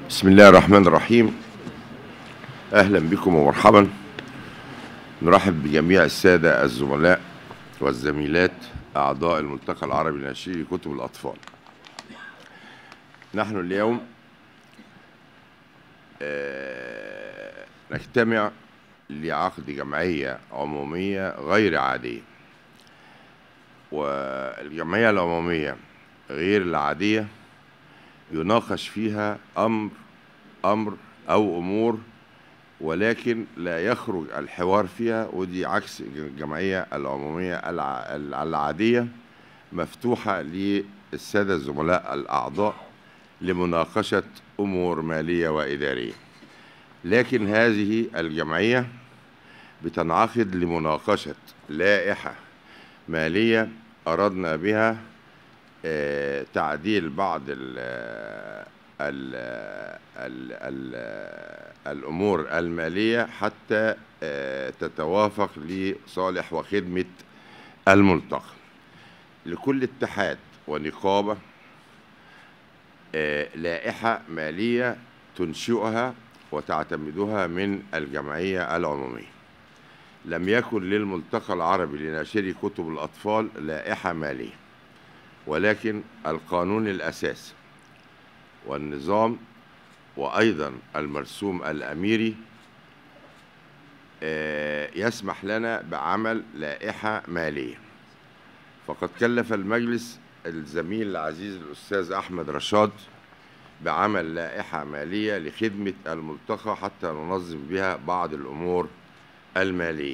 بسم الله الرحمن الرحيم اهلا بكم ومرحبا نرحب بجميع الساده الزملاء والزميلات اعضاء الملتقى العربي لنشر كتب الاطفال نحن اليوم آه، نجتمع لعقد جمعيه عموميه غير عاديه والجمعيه العموميه غير العاديه يناقش فيها امر امر او امور ولكن لا يخرج الحوار فيها ودي عكس الجمعيه العموميه الع- العاديه مفتوحه للساده الزملاء الاعضاء لمناقشه امور ماليه واداريه لكن هذه الجمعيه بتنعقد لمناقشه لائحه ماليه اردنا بها آه، تعديل بعض ال ال ال ال الأمور المالية حتى آه، تتوافق لصالح وخدمة الملتقى لكل اتحاد ونقابة آه، لائحة مالية تنشئها وتعتمدها من الجمعية العمومية لم يكن للملتقى العربي لناشري كتب الأطفال لائحة مالية ولكن القانون الأساسي والنظام وأيضا المرسوم الأميري آه، يسمح لنا بعمل لائحة مالية فقد كلف المجلس الزميل العزيز الأستاذ أحمد رشاد بعمل لائحة مالية لخدمة الملتقى حتى ننظم بها بعض الأمور المالية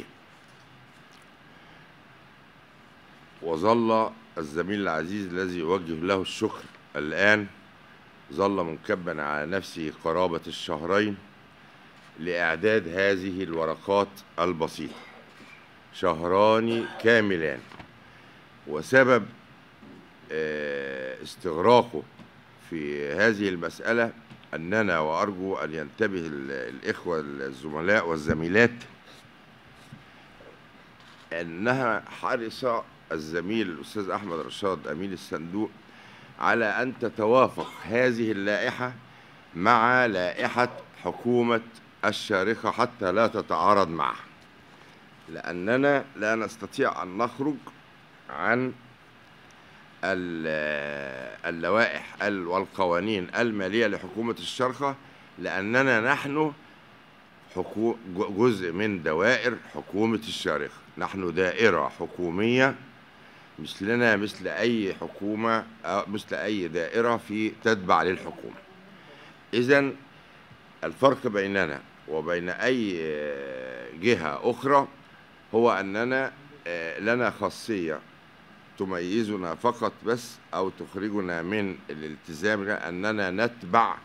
وظل الزميل العزيز الذي يوجه له الشكر الآن ظل منكبا على نفسه قرابة الشهرين لإعداد هذه الورقات البسيطة شهران كاملان وسبب آه، استغراقه في هذه المسألة أننا وأرجو أن ينتبه ال- الإخوة الزملاء والزميلات أنها حرص الزميل الأستاذ أحمد رشاد أمين الصندوق على أن تتوافق هذه اللائحة مع لائحة حكومة الشارقة حتى لا تتعارض معها لأننا لا نستطيع أن نخرج عن ال- اللوائح ال- والقوانين المالية لحكومة الشرقة لأننا نحن حكو ج- جزء من دوائر حكومة الشارقة نحن دائرة حكومية مثلنا مثل أي حكومة أو مثل أي دائرة في تتبع للحكومة إذا الفرق بيننا وبين أي آه، جهة أخرى هو أننا آه، لنا خاصية تميزنا فقط بس أو تخرجنا من الالتزام أننا نتبع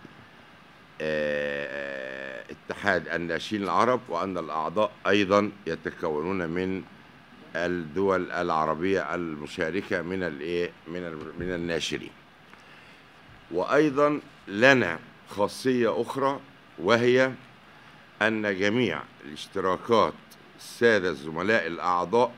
آه، اتحاد الناشئين العرب وأن الأعضاء أيضا يتكونون من الدول العربية المشاركة من الإيه من ال- من الناشرين وأيضا لنا خاصية أخرى وهي أن جميع الاشتراكات السادة الزملاء الأعضاء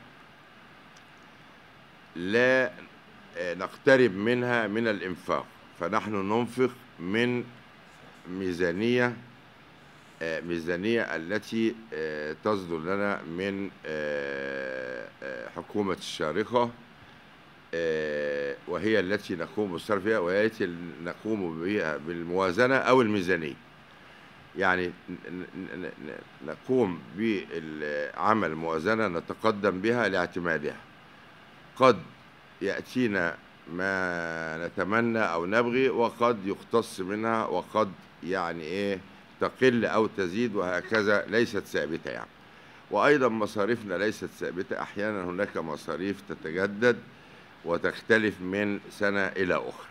لا آه، نقترب منها من الإنفاق فنحن ننفق من ميزانية آه، ميزانية التي آه، تصدر لنا من آه، آه، حكومة الشارقة آه، وهي التي نقوم بالصرف فيها وهي التي نقوم بها بالموازنة أو الميزانية يعني ن- ن- ن- نقوم بعمل موازنة نتقدم بها لاعتمادها قد يأتينا ما نتمنى أو نبغي وقد يختص منها وقد يعني إيه تقل أو تزيد وهكذا ليست ثابتة يعني وأيضا مصاريفنا ليست ثابتة أحيانا هناك مصاريف تتجدد وتختلف من سنة إلى أخرى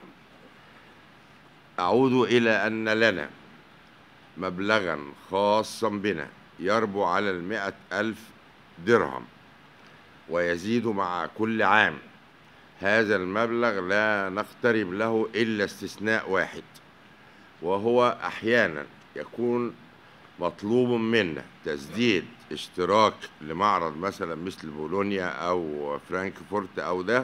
أعود إلى أن لنا مبلغا خاصا بنا يربو على المائة ألف درهم ويزيد مع كل عام هذا المبلغ لا نقترب له إلا استثناء واحد وهو أحيانا يكون مطلوب منا تسديد اشتراك لمعرض مثلا مثل بولونيا أو فرانكفورت أو ده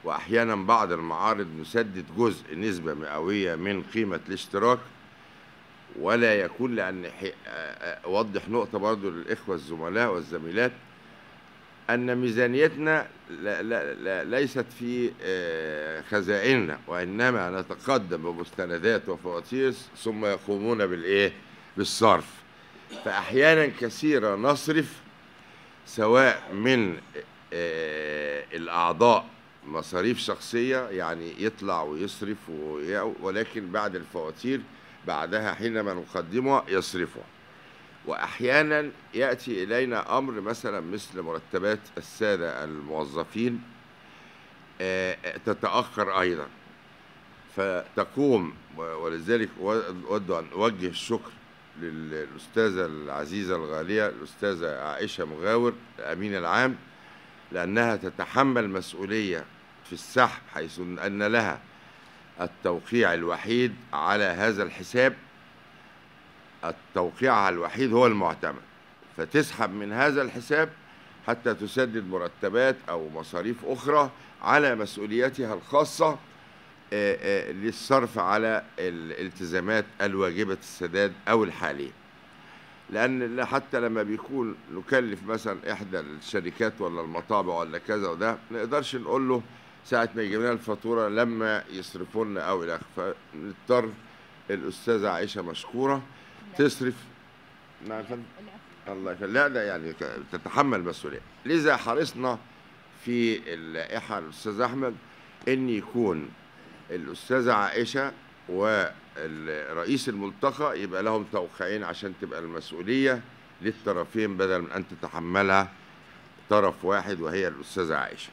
وأحيانا بعض المعارض نسدد جزء نسبة مئوية من قيمة الاشتراك ولا يكون لأن حي- آه، آه، أوضح نقطة برضو للإخوة الزملاء والزميلات أن ميزانيتنا لا لا لا ليست في آه، خزائننا وإنما نتقدم بمستندات وفواتير ثم يقومون بالإيه؟ بالصرف فأحيانا كثيرة نصرف سواء من آه، الأعضاء مصاريف شخصية يعني يطلع ويصرف وي- ولكن بعد الفواتير بعدها حينما نقدمها يصرفها واحيانا ياتي الينا امر مثلا مثل مرتبات الساده الموظفين آه، آه، تتاخر ايضا فتقوم و- ولذلك اود ان اوجه الشكر للاستاذه العزيزه الغاليه الاستاذه عائشه مغاور الامين العام لانها تتحمل مسؤوليه في السحب حيث ان لها التوقيع الوحيد على هذا الحساب التوقيع الوحيد هو المعتمد فتسحب من هذا الحساب حتى تسدد مرتبات او مصاريف اخرى على مسؤوليتها الخاصه آه، آه، للصرف على الالتزامات الواجبه السداد او الحاليه لان لا- حتى لما بيكون نكلف مثلا احدى الشركات ولا المطابع ولا كذا وده ما نقدرش نقول له ساعه ما يجيب لنا الفاتوره لما يصرفوا لنا او الى اخره فنضطر الاستاذه عائشه مشكوره تصرف نعم يا فندم الله يخليك لا ده يعني ك- تتحمل مسؤوليه لذا حرصنا في اللائحه الاستاذ احمد ان يكون الاستاذه عائشه ورئيس الملتقى يبقى لهم توقيعين عشان تبقى المسؤوليه للطرفين بدل من ان تتحملها طرف واحد وهي الاستاذه عائشه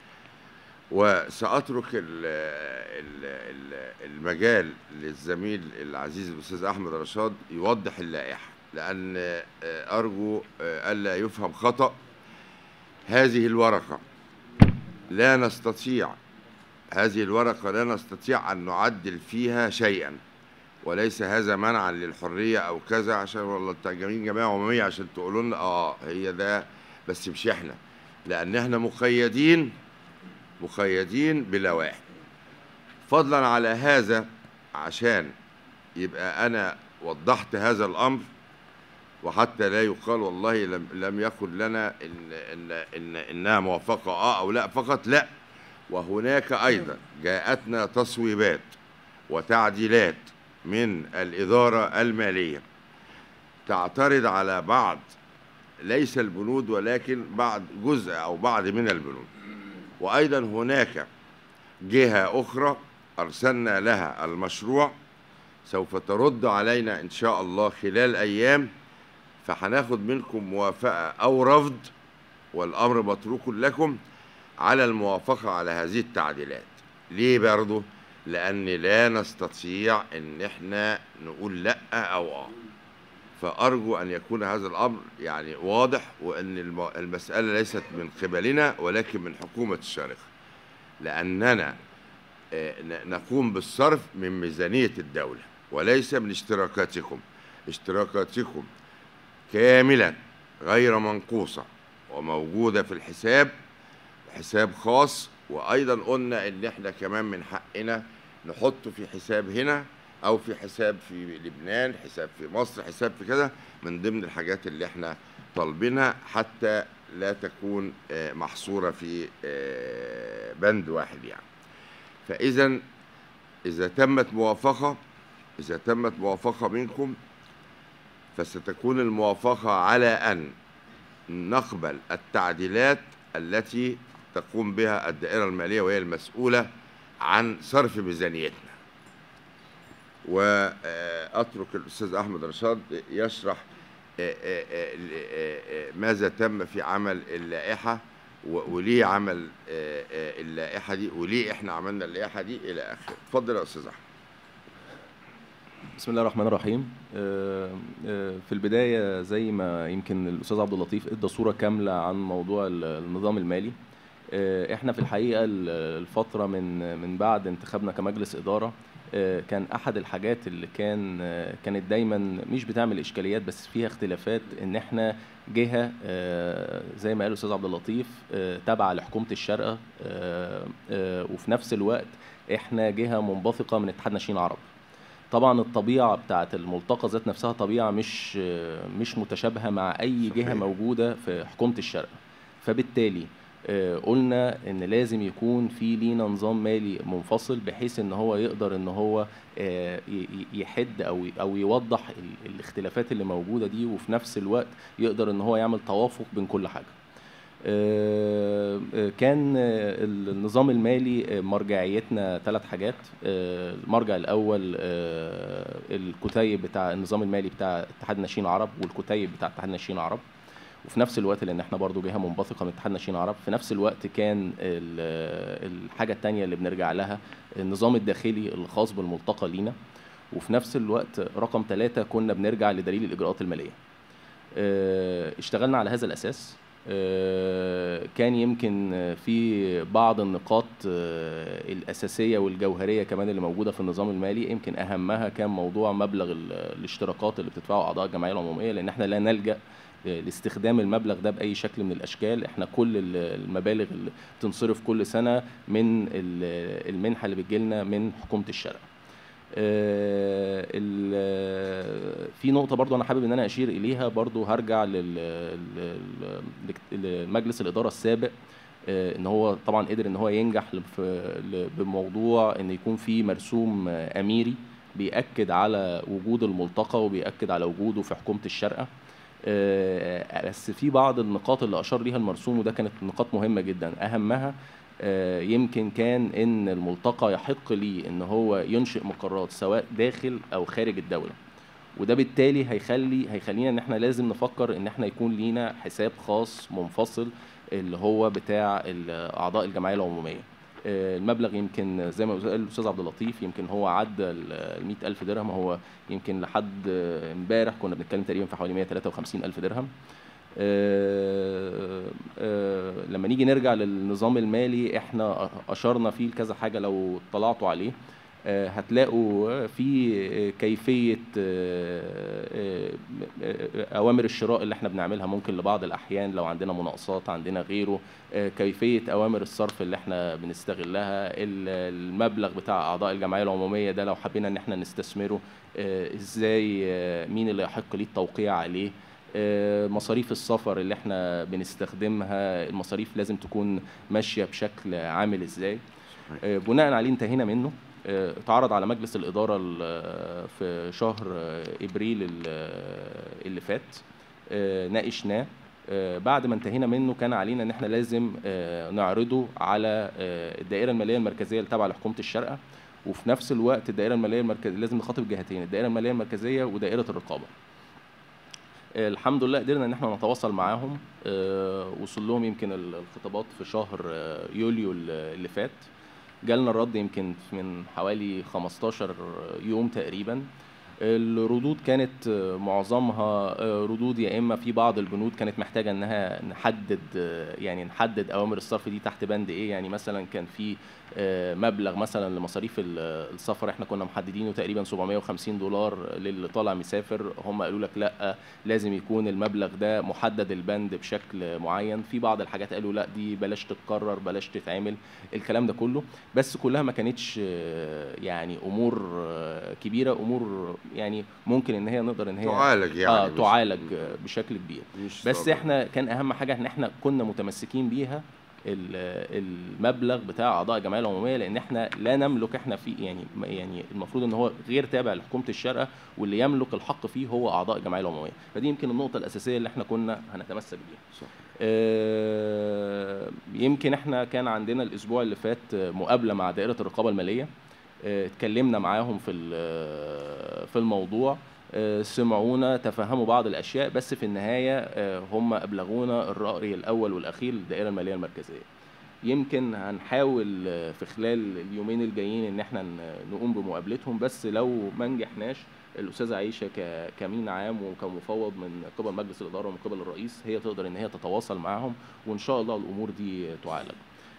وساترك ال ال ال المجال للزميل العزيز الاستاذ احمد رشاد يوضح اللائحه لان آه، ارجو آه، الا يفهم خطا هذه الورقه لا نستطيع هذه الورقه لا نستطيع ان نعدل فيها شيئا وليس هذا منعا للحريه او كذا عشان والله انتوا جايين جماعه عموميه عشان تقولوا لنا اه هي ده بس مش احنا لان احنا مقيدين مقيدين بلوائح فضلا على هذا عشان يبقى انا وضحت هذا الامر وحتى لا يقال والله لم لم يكن لنا ان ان ان انها موافقه اه او لا فقط لا وهناك ايضا جاءتنا تصويبات وتعديلات من الاداره الماليه تعترض على بعض ليس البنود ولكن بعض جزء او بعض من البنود وايضا هناك جهه اخرى ارسلنا لها المشروع سوف ترد علينا ان شاء الله خلال ايام فهناخد منكم موافقه او رفض والامر متروك لكم على الموافقه على هذه التعديلات ليه برضه لان لا نستطيع ان احنا نقول لا او اه فارجو ان يكون هذا الامر يعني واضح وان الم- المساله ليست من قبلنا ولكن من حكومه الشارقه لاننا آه، ن- نقوم بالصرف من ميزانيه الدوله وليس من اشتراكاتكم اشتراكاتكم كاملا غير منقوصه وموجوده في الحساب حساب خاص وايضا قلنا ان احنا كمان من حقنا نحطه في حساب هنا او في حساب في لبنان حساب في مصر حساب في كذا من ضمن الحاجات اللي احنا طالبينها حتى لا تكون آه، محصوره في آه، بند واحد يعني فاذا اذا تمت موافقه اذا تمت موافقه منكم فستكون الموافقه على ان نقبل التعديلات التي تقوم بها الدائرة المالية وهي المسؤولة عن صرف ميزانيتنا وأترك الأستاذ أحمد رشاد يشرح آه، آه، آه، آه، آه، ماذا تم في عمل اللائحة و- وليه عمل آه، آه، اللائحة دي وليه إحنا عملنا اللائحة دي إلى آخره اتفضل يا أستاذ أحمد بسم الله الرحمن الرحيم آه، آه، في البداية زي ما يمكن الأستاذ عبد اللطيف ادى صورة كاملة عن موضوع ال- النظام المالي آه، احنا في الحقيقة ال- الفترة من من بعد انتخابنا كمجلس إدارة آه، كان أحد الحاجات اللي كان آه، كانت دايما مش بتعمل إشكاليات بس فيها اختلافات إن احنا جهة آه، زي ما قال الأستاذ عبد اللطيف آه، تابعة لحكومة الشارقة آه، آه، وفي نفس الوقت احنا جهة منبثقة من اتحاد ناشئين العرب طبعا الطبيعه بتاعت الملتقى ذات نفسها طبيعه مش مش متشابهه مع اي جهه صحيح. موجوده في حكومه الشرق فبالتالي آه، قلنا ان لازم يكون في لينا نظام مالي منفصل بحيث ان هو يقدر ان هو آه، ي- ي- يحد او او يوضح ال- الاختلافات اللي موجوده دي وفي نفس الوقت يقدر ان هو يعمل توافق بين كل حاجه آه، آه، كان آه، النظام المالي آه، مرجعيتنا ثلاث حاجات آه، المرجع الاول آه، الكتيب بتاع النظام المالي بتاع اتحاد الناشئين العرب والكتيب بتاع اتحاد الناشئين العرب وفي نفس الوقت لان احنا برضو جهه منبثقه من اتحاد الناشئين العرب في نفس الوقت كان ال- الحاجه الثانيه اللي بنرجع لها النظام الداخلي الخاص بالملتقى لينا وفي نفس الوقت رقم ثلاثة كنا بنرجع لدليل الإجراءات المالية آه، اشتغلنا على هذا الأساس آه، كان يمكن آه، في بعض النقاط آه، الأساسية والجوهرية كمان اللي موجودة في النظام المالي يمكن أهمها كان موضوع مبلغ ال- الاشتراكات اللي بتدفعه أعضاء الجمعية العمومية لأن احنا لا نلجأ آه، لاستخدام المبلغ ده بأي شكل من الأشكال احنا كل ال- المبالغ اللي بتنصرف كل سنة من ال- المنحة اللي بتجيلنا من حكومة الشرق آه، ال- آه، في نقطة برضو أنا حابب إن أنا أشير إليها برضو هرجع لل- لل- لل- لمجلس الإدارة السابق آه، إن هو طبعا قدر إن هو ينجح ل- في- ل- بموضوع إن يكون في مرسوم آه، أميري بيأكد على وجود الملتقى وبيأكد على وجوده في حكومة الشارقة آه، بس في بعض النقاط اللي أشار ليها المرسوم وده كانت نقاط مهمة جدا أهمها آه، يمكن كان ان الملتقى يحق ليه ان هو ينشئ مقرات سواء داخل او خارج الدوله وده بالتالي هيخلي هيخلينا ان احنا لازم نفكر ان احنا يكون لينا حساب خاص منفصل اللي هو بتاع ال- اعضاء الجمعيه العموميه آه، المبلغ يمكن زي ما قال الاستاذ عبد اللطيف يمكن هو عدى ال 100000 درهم هو يمكن لحد آه، امبارح كنا بنتكلم تقريبا في حوالي 153000 درهم آه، آه، لما نيجي نرجع للنظام المالي احنا اشرنا فيه لكذا حاجه لو اطلعتوا عليه آه، هتلاقوا في كيفيه آه، آه، آه، اوامر الشراء اللي احنا بنعملها ممكن لبعض الاحيان لو عندنا مناقصات عندنا غيره آه، كيفيه اوامر الصرف اللي احنا بنستغلها ال- المبلغ بتاع اعضاء الجمعيه العموميه ده لو حبينا ان احنا نستثمره آه، ازاي آه، مين اللي يحق ليه التوقيع عليه آه، مصاريف السفر اللي احنا بنستخدمها المصاريف لازم تكون ماشيه بشكل عامل ازاي آه، بناء عليه انتهينا منه آه، اتعرض على مجلس الاداره ال- في شهر آه، ابريل ال- اللي فات آه، ناقشناه آه، بعد ما انتهينا منه كان علينا ان احنا لازم آه، نعرضه على آه، الدائره الماليه المركزيه اللي تابعه لحكومه الشارقه وفي نفس الوقت الدائره الماليه المركزيه لازم نخاطب جهتين الدائره الماليه المركزيه ودائره الرقابه آه، الحمد لله قدرنا ان احنا نتواصل معاهم آه، وصل لهم يمكن ال- الخطابات في شهر آه، يوليو ال- اللي فات جالنا الرد يمكن من حوالي 15 يوم تقريبا الردود كانت آه، معظمها آه، ردود يا اما في بعض البنود كانت محتاجه انها نحدد آه، يعني نحدد اوامر الصرف دي تحت بند ايه يعني مثلا كان في آه، مبلغ مثلا لمصاريف ال- السفر احنا كنا محددينه تقريبا 750 دولار للي طالع مسافر هم قالوا لك لا لازم يكون المبلغ ده محدد البند بشكل معين في بعض الحاجات قالوا لا دي بلاش تتكرر بلاش تتعمل الكلام ده كله بس كلها ما كانتش آه، يعني امور آه، كبيره امور يعني ممكن ان هي نقدر ان هي تعالج يعني اه مش- تعالج آه، بشكل كبير مش بس صعب. احنا كان اهم حاجه ان احنا كنا متمسكين بيها ال- المبلغ بتاع اعضاء الجمعيه العموميه لان احنا لا نملك احنا في يعني يعني المفروض ان هو غير تابع لحكومه الشارقه واللي يملك الحق فيه هو اعضاء الجمعيه العموميه فدي يمكن النقطه الاساسيه اللي احنا كنا هنتمسك بيها صح. آه، يمكن احنا كان عندنا الاسبوع اللي فات آه، مقابله مع دائره الرقابه الماليه آه، اتكلمنا معاهم في ال- في الموضوع آه، سمعونا تفهموا بعض الاشياء بس في النهايه آه، هم ابلغونا الراي الاول والاخير للدائره الماليه المركزيه يمكن هنحاول آه، في خلال اليومين الجايين ان احنا ن- نقوم بمقابلتهم بس لو ما نجحناش الاستاذه عائشه ك- كمين عام وكمفوض من قبل مجلس الاداره ومن قبل الرئيس هي تقدر ان هي تتواصل معاهم وان شاء الله الامور دي تعالج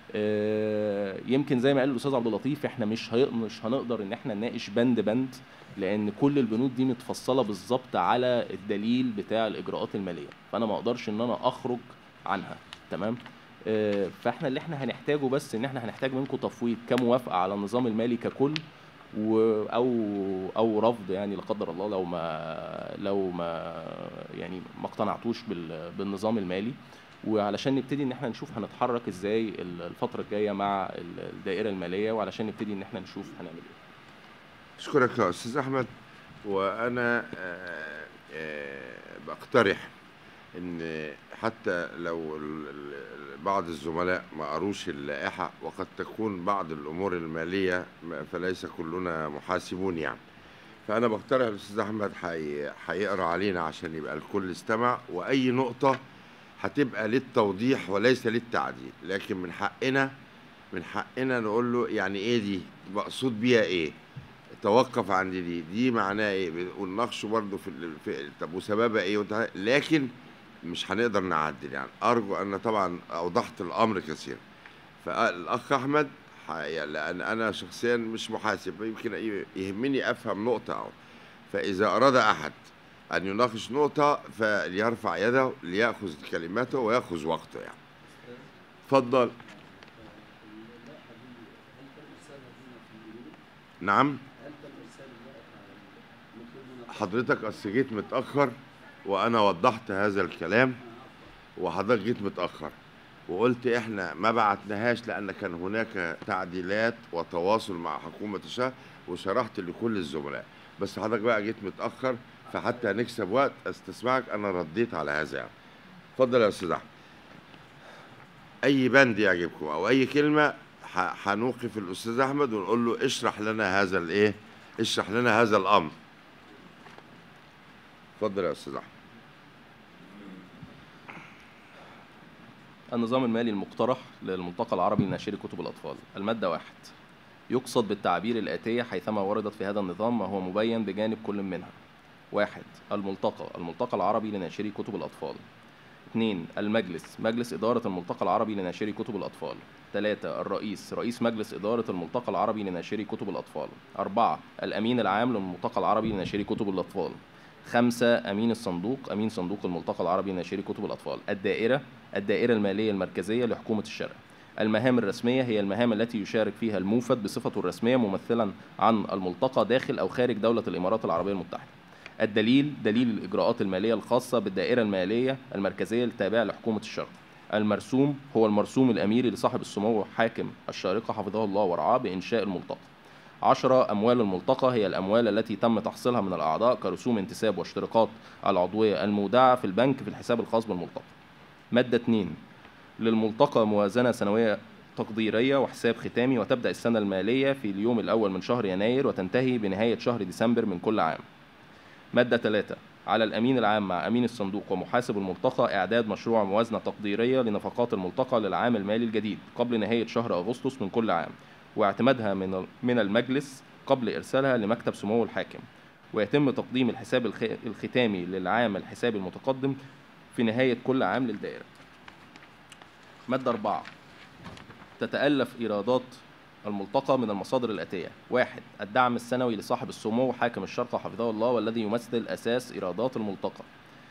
آه، يمكن زي ما قال الاستاذ عبد اللطيف احنا مش هي... مش هنقدر ان احنا نناقش بند بند لان كل البنود دي متفصله بالظبط على الدليل بتاع الاجراءات الماليه فانا ما اقدرش ان انا اخرج عنها تمام آه، فاحنا اللي احنا هنحتاجه بس ان احنا هنحتاج منكم تفويض كموافقه على النظام المالي ككل و او او رفض يعني لا قدر الله لو ما لو ما يعني ما اقتنعتوش بال- بالنظام المالي وعلشان نبتدي ان احنا نشوف هنتحرك ازاي ال- الفتره الجايه مع ال- الدائره الماليه وعلشان نبتدي ان احنا نشوف هنعمل ايه اشكرك يا استاذ احمد وانا آه، آه، بقترح ان حتى لو ال- ال- بعض الزملاء ما قروش اللائحه وقد تكون بعض الامور الماليه ما- فليس كلنا محاسبون يعني فانا بقترح الاستاذ احمد حي- هيقرا علينا عشان يبقى الكل استمع واي نقطه هتبقى للتوضيح وليس للتعديل لكن من حقنا من حقنا نقول له يعني ايه دي مقصود بيها ايه توقف عند دي دي معناها ايه ونناقشه برضه في, ال- في طب وسببها ايه وانت لكن مش هنقدر نعدل يعني ارجو ان طبعا اوضحت الامر كثيرا فالاخ احمد ح- لان انا شخصيا مش محاسب يمكن ي- يهمني افهم نقطه او فاذا اراد احد ان يناقش نقطه فليرفع يده لياخذ كلمته وياخذ وقته يعني اتفضل نعم حضرتك اصل جيت متاخر وانا وضحت هذا الكلام وحضرتك جيت متاخر وقلت احنا ما بعتناهاش لان كان هناك تعديلات وتواصل مع حكومه الشهر وشرحت لكل الزملاء بس حضرتك بقى جيت متاخر فحتى نكسب وقت استسمعك انا رديت على هذا يعني اتفضل يا استاذ احمد اي بند يعجبكم او اي كلمه ح- هنوقف الاستاذ احمد ونقول له اشرح لنا هذا الايه اشرح لنا هذا الامر اتفضل يا استاذ احمد النظام المالي المقترح للملتقى العربي لناشري كتب الأطفال المادة واحد يقصد بالتعابير الآتية حيثما وردت في هذا النظام ما هو مبين بجانب كل منها واحد الملتقى الملتقى العربي لناشري كتب الأطفال اثنين المجلس مجلس إدارة الملتقى العربي لناشري كتب الأطفال ثلاثة الرئيس رئيس مجلس إدارة الملتقى العربي لناشري كتب الأطفال أربعة الأمين العام للملتقى العربي لناشري كتب الأطفال خمسة أمين الصندوق أمين صندوق الملتقى العربي لناشري كتب الأطفال الدائرة الدائرة المالية المركزية لحكومة الشرق المهام الرسمية هي المهام التي يشارك فيها الموفد بصفته الرسمية ممثلا عن الملتقى داخل أو خارج دولة الإمارات العربية المتحدة الدليل دليل الإجراءات المالية الخاصة بالدائرة المالية المركزية التابعة لحكومة الشرق المرسوم هو المرسوم الأميري لصاحب السمو حاكم الشارقة حفظه الله ورعاه بإنشاء الملتقى عشرة أموال الملتقى هي الأموال التي تم تحصيلها من الأعضاء كرسوم انتساب واشتراكات العضوية المودعة في البنك في الحساب الخاص بالملتقى مادة 2 للملتقى موازنة سنوية تقديرية وحساب ختامي وتبدأ السنة المالية في اليوم الأول من شهر يناير وتنتهي بنهاية شهر ديسمبر من كل عام مادة 3 على الأمين العام مع أمين الصندوق ومحاسب الملتقى إعداد مشروع موازنة تقديرية لنفقات الملتقى للعام المالي الجديد قبل نهاية شهر أغسطس من كل عام واعتمادها من من المجلس قبل إرسالها لمكتب سمو الحاكم ويتم تقديم الحساب الخ- الختامي للعام الحسابي المتقدم في نهاية كل عام للدائرة مادة أربعة تتألف إيرادات الملتقى من المصادر الآتية واحد الدعم السنوي لصاحب السمو حاكم الشرق حفظه الله والذي يمثل أساس إيرادات الملتقى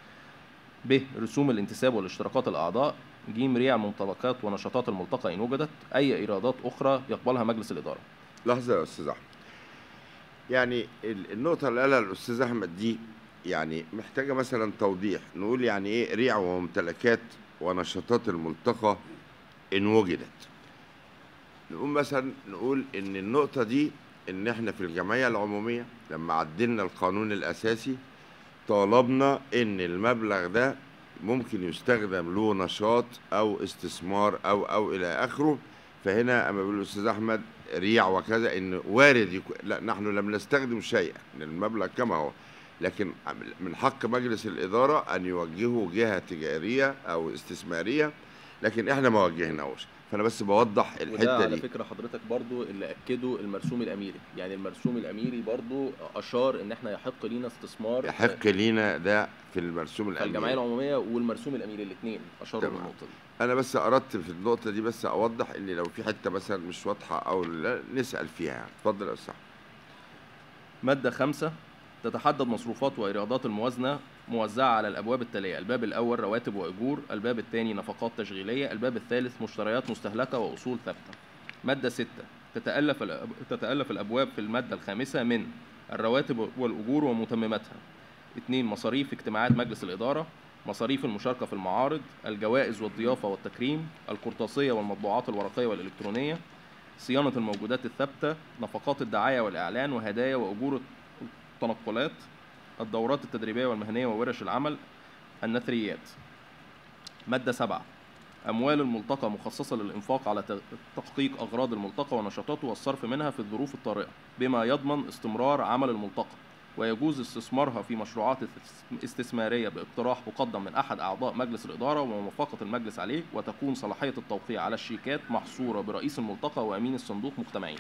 ب رسوم الانتساب والاشتراكات الأعضاء ج ريع ممتلكات ونشاطات الملتقى إن وجدت أي إيرادات أخرى يقبلها مجلس الإدارة لحظه يا استاذ احمد يعني ال- النقطه اللي قالها الاستاذ احمد دي يعني محتاجه مثلا توضيح نقول يعني ايه ريع وممتلكات ونشاطات الملتقى ان وجدت نقول مثلا نقول ان النقطه دي ان احنا في الجمعيه العموميه لما عدلنا القانون الاساسي طالبنا ان المبلغ ده ممكن يستخدم له نشاط او استثمار او او الى اخره فهنا اما بيقول الاستاذ احمد ريع وكذا ان وارد يكون لا نحن لم نستخدم شيئا إن المبلغ كما هو لكن من حق مجلس الاداره ان يوجهه جهه تجاريه او استثماريه لكن احنا ما وجهناهوش فانا بس بوضح وده الحته على دي فكرة حضرتك برضو اللي أكده المرسوم الأميري يعني المرسوم الأميري برضو أشار إن إحنا يحق لينا استثمار يحق لينا ده في المرسوم فالجمعية الامني العمومية والمرسوم الأميري الاثنين أشاروا تمام. للنقطة دي انا بس اردت في النقطه دي بس اوضح ان لو في حته مثلا مش واضحه او لا نسال فيها يعني اتفضل يا استاذ مادة خمسة تتحدد مصروفات وإيرادات الموازنة موزعة على الأبواب التالية الباب الأول رواتب وأجور الباب الثاني نفقات تشغيلية الباب الثالث مشتريات مستهلكة وأصول ثابتة مادة ستة تتألف الأب- تتألف الأبواب في المادة الخامسة من الرواتب والأجور ومتمماتها اثنين مصاريف اجتماعات مجلس الإدارة مصاريف المشاركة في المعارض الجوائز والضيافة والتكريم القرطاسية والمطبوعات الورقية والإلكترونية صيانة الموجودات الثابتة نفقات الدعاية والإعلان وهدايا وأجور التنقلات الدورات التدريبية والمهنية وورش العمل النثريات مادة سبعة أموال الملتقى مخصصة للإنفاق على ت- تحقيق أغراض الملتقى ونشاطاته والصرف منها في الظروف الطارئة بما يضمن استمرار عمل الملتقى ويجوز استثمارها في مشروعات استس- استثمارية باقتراح مقدم من أحد أعضاء مجلس الإدارة وموافقة المجلس عليه وتكون صلاحية التوقيع على الشيكات محصورة برئيس الملتقى وأمين الصندوق مجتمعين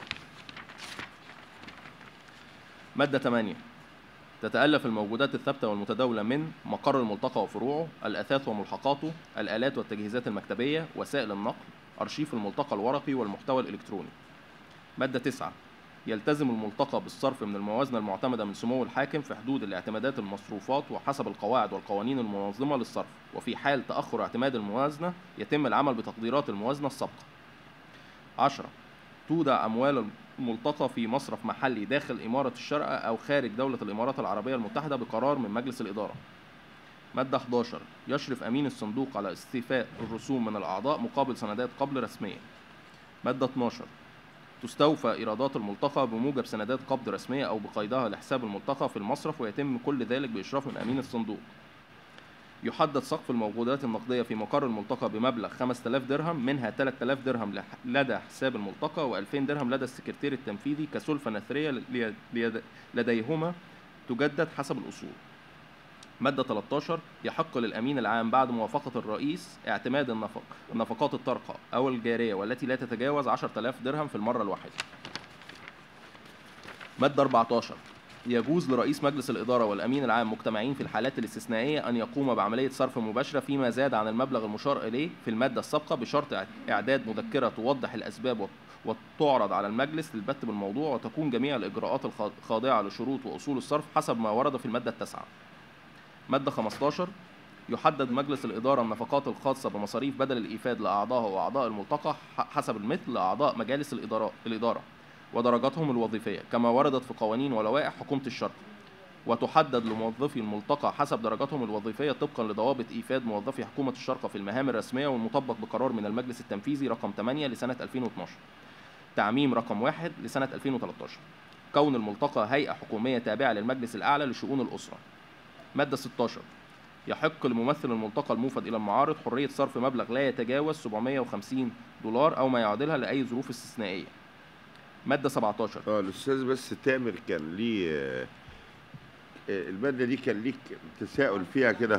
مادة 8 تتألف الموجودات الثابتة والمتداولة من مقر الملتقى وفروعه، الأثاث وملحقاته، الآلات والتجهيزات المكتبية، وسائل النقل، أرشيف الملتقى الورقي والمحتوى الإلكتروني. مادة 9 يلتزم الملتقى بالصرف من الموازنة المعتمدة من سمو الحاكم في حدود الاعتمادات المصروفات وحسب القواعد والقوانين المنظمة للصرف، وفي حال تأخر اعتماد الموازنة يتم العمل بتقديرات الموازنة السابقة. 10 تودع أموال الملتقى في مصرف محلي داخل إمارة الشارقة أو خارج دولة الإمارات العربية المتحدة بقرار من مجلس الإدارة. مادة 11 يشرف أمين الصندوق على استيفاء الرسوم من الأعضاء مقابل سندات قبل رسمية. مادة 12 تستوفى إيرادات الملتقى بموجب سندات قبض رسمية أو بقيدها لحساب الملتقى في المصرف ويتم كل ذلك بإشراف من أمين الصندوق. يحدد سقف الموجودات النقدية في مقر الملتقى بمبلغ 5000 درهم منها 3000 درهم لح- لدى حساب الملتقى و2000 درهم لدى السكرتير التنفيذي كسلفة نثرية لي- ليد- لديهما تجدد حسب الأصول. مادة 13 يحق للأمين العام بعد موافقة الرئيس اعتماد النفق النفقات الطارقة أو الجارية والتي لا تتجاوز 10000 درهم في المرة الواحدة. مادة 14 يجوز لرئيس مجلس الإدارة والأمين العام مجتمعين في الحالات الاستثنائية أن يقوم بعملية صرف مباشرة فيما زاد عن المبلغ المشار إليه في المادة السابقة بشرط إعداد مذكرة توضح الأسباب وت- وتعرض على المجلس للبت بالموضوع وتكون جميع الإجراءات الخا- خاضعة لشروط وأصول الصرف حسب ما ورد في المادة التاسعة. مادة 15 يحدد مجلس الإدارة النفقات الخاصة بمصاريف بدل الإيفاد لأعضائه وأعضاء الملتقى ح- حسب المثل لأعضاء مجالس الإدارة الإدارة ودرجاتهم الوظيفية كما وردت في قوانين ولوائح حكومة الشرق وتحدد لموظفي الملتقى حسب درجاتهم الوظيفية طبقا لضوابط إيفاد موظفي حكومة الشرقة في المهام الرسمية والمطبق بقرار من المجلس التنفيذي رقم 8 لسنة 2012 تعميم رقم 1 لسنة 2013 كون الملتقى هيئة حكومية تابعة للمجلس الأعلى لشؤون الأسرة مادة 16 يحق لممثل الملتقى الموفد إلى المعارض حرية صرف مبلغ لا يتجاوز 750 دولار أو ما يعادلها لأي ظروف استثنائية مادة 17 اه الاستاذ بس تامر كان ليه آه، آه، الماده دي كان ليك تساؤل فيها كده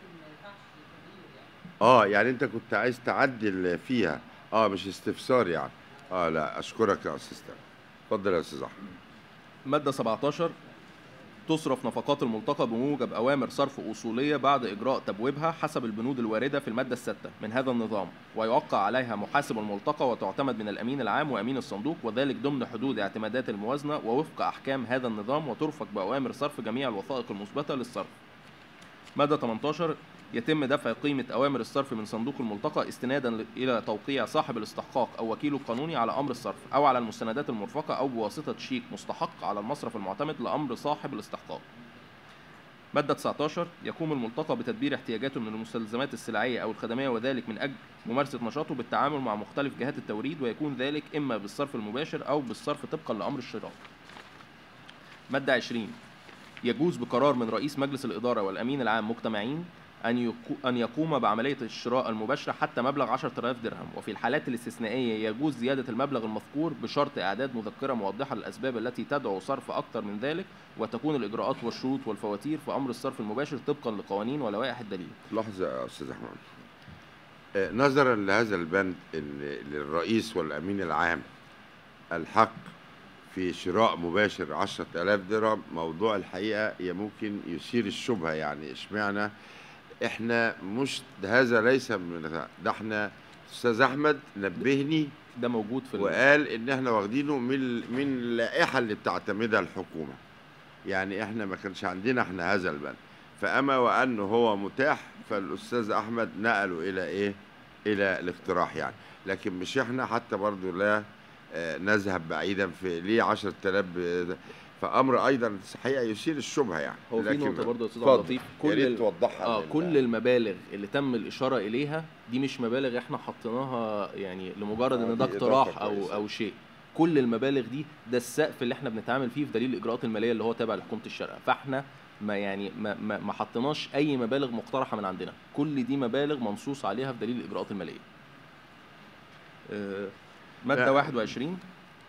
اه يعني انت كنت عايز تعدل فيها اه مش استفسار يعني اه لا اشكرك يا استاذ تامر اتفضل يا استاذ احمد مادة 17 تصرف نفقات الملتقى بموجب أوامر صرف أصولية بعد إجراء تبويبها حسب البنود الواردة في المادة الستة من هذا النظام ويوقع عليها محاسب الملتقى وتعتمد من الأمين العام وأمين الصندوق وذلك ضمن حدود اعتمادات الموازنة ووفق أحكام هذا النظام وترفق بأوامر صرف جميع الوثائق المثبتة للصرف مادة 18 يتم دفع قيمة أوامر الصرف من صندوق الملتقى استنادا ل- إلى توقيع صاحب الاستحقاق أو وكيله القانوني على أمر الصرف أو على المستندات المرفقة أو بواسطة شيك مستحق على المصرف المعتمد لأمر صاحب الاستحقاق. مادة 19 يقوم الملتقى بتدبير احتياجاته من المستلزمات السلعية أو الخدمية وذلك من أجل ممارسة نشاطه بالتعامل مع مختلف جهات التوريد ويكون ذلك إما بالصرف المباشر أو بالصرف طبقا لأمر الشراء. مادة 20 يجوز بقرار من رئيس مجلس الإدارة والأمين العام مجتمعين أن يقو- أن يقوم بعملية الشراء المباشرة حتى مبلغ 10000 درهم وفي الحالات الاستثنائية يجوز زيادة المبلغ المذكور بشرط إعداد مذكرة موضحة للأسباب التي تدعو صرف أكثر من ذلك وتكون الإجراءات والشروط والفواتير في أمر الصرف المباشر طبقا لقوانين ولوائح الدليل لحظه يا استاذ احمد آه، نظرا لهذا البند ان للرئيس والامين العام الحق في شراء مباشر 10000 درهم موضوع الحقيقه هي ممكن يثير الشبهه يعني اشمعنى احنا مش هذا ليس من ده احنا استاذ احمد نبهني ده موجود في ال- وقال ان احنا واخدينه من من اللائحه اللي بتعتمدها الحكومه يعني احنا ما كانش عندنا احنا هذا البند فاما وانه هو متاح فالاستاذ احمد نقله الى ايه الى الاقتراح يعني لكن مش احنا حتى برضو لا آه، نذهب بعيدا في ليه 10000 ب- فامر ايضا حقيقه يثير الشبهه يعني هو في لكن- نقطه برضه يا استاذ عبد اتفضل. اللطيف يا كل ريت ال- توضحها اه لل- كل المبالغ اللي تم الاشاره اليها دي مش مبالغ احنا حطيناها يعني لمجرد آه، ان ده دي اقتراح إضافة او كويسة. او شيء كل المبالغ دي ده السقف اللي احنا بنتعامل فيه في دليل الاجراءات الماليه اللي هو تابع لحكومه الشارقه فاحنا ما يعني ما ما, ما حطيناش اي مبالغ مقترحه من عندنا كل دي مبالغ منصوص عليها في دليل الاجراءات الماليه آه، ماده لا. 21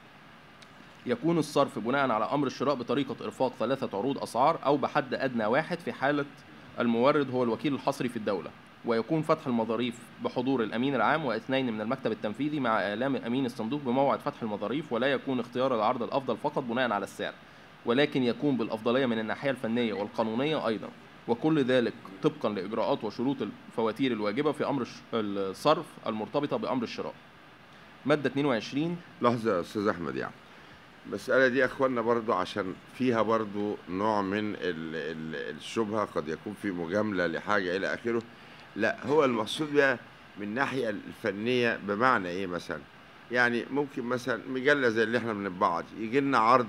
يكون الصرف بناء على امر الشراء بطريقه ارفاق ثلاثه عروض اسعار او بحد ادنى واحد في حاله المورد هو الوكيل الحصري في الدوله ويكون فتح المظاريف بحضور الامين العام واثنين من المكتب التنفيذي مع اعلام امين الصندوق بموعد فتح المظاريف ولا يكون اختيار العرض الافضل فقط بناء على السعر ولكن يكون بالافضليه من الناحيه الفنيه والقانونيه ايضا وكل ذلك طبقا لاجراءات وشروط الفواتير الواجبه في امر الش- الصرف المرتبطه بامر الشراء ماده 22 لحظة يا أستاذ أحمد يعني المسألة دي يا أخوانا برضو عشان فيها برضو نوع من ال ال الشبهة قد يكون في مجاملة لحاجة إلى آخره لا هو المقصود بها من الناحية الفنية بمعنى إيه مثلا يعني ممكن مثلا مجلة زي اللي إحنا بنطبعها دي يجي لنا عرض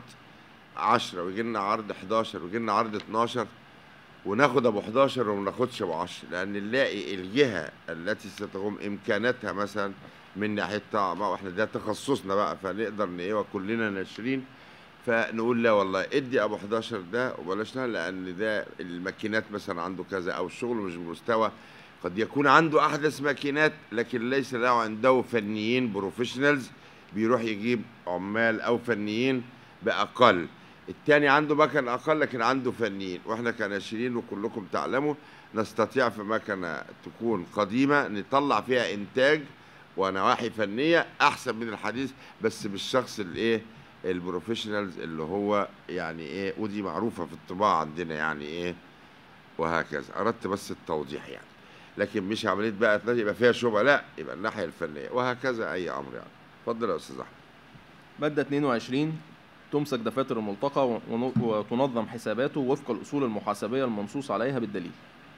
10 ويجي لنا عرض 11 ويجي لنا عرض 12 وناخد ابو 11 وما ناخدش ابو 10 لان نلاقي الجهه التي ستقوم امكاناتها مثلا من ناحيه طعم واحنا ده تخصصنا بقى فنقدر ن- ايه وكلنا ناشرين فنقول لا والله ادي ابو 11 ده وبلاش ده لان ده الماكينات مثلا عنده كذا او الشغل مش بمستوى قد يكون عنده احدث ماكينات لكن ليس له عنده فنيين بروفيشنالز بيروح يجيب عمال او فنيين باقل التاني عنده مكن اقل لكن عنده فنيين واحنا كناشرين وكلكم تعلموا نستطيع في مكنه تكون قديمه نطلع فيها انتاج ونواحي فنيه احسن من الحديث بس بالشخص الايه البروفيشنالز اللي هو يعني ايه ودي معروفه في الطباعه عندنا يعني ايه وهكذا اردت بس التوضيح يعني لكن مش عمليه بقى تلاقي يبقى فيها شبهه لا يبقى الناحيه الفنيه وهكذا اي امر يعني اتفضل يا استاذ احمد مادة 22 تمسك دفاتر الملتقى ون- وتنظم حساباته وفق الأصول المحاسبية المنصوص عليها بالدليل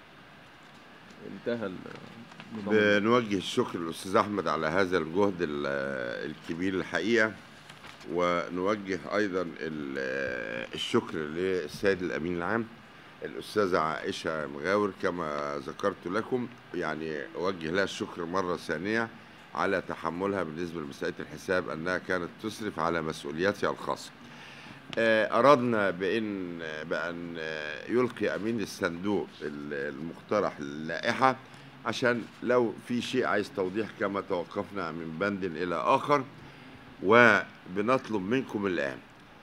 انتهى ال- النظام. بنوجه الشكر للاستاذ احمد على هذا الجهد ال- الكبير الحقيقه ونوجه ايضا ال- الشكر للسيد الامين العام الاستاذه عائشه مغاور كما ذكرت لكم يعني اوجه لها الشكر مره ثانيه على تحملها بالنسبه لمساله الحساب انها كانت تسرف على مسؤولياتها الخاصه آه، أردنا بأن بأن آه، يلقي أمين الصندوق ال- المقترح اللائحة عشان لو في شيء عايز توضيح كما توقفنا من بند إلى آخر وبنطلب منكم الآن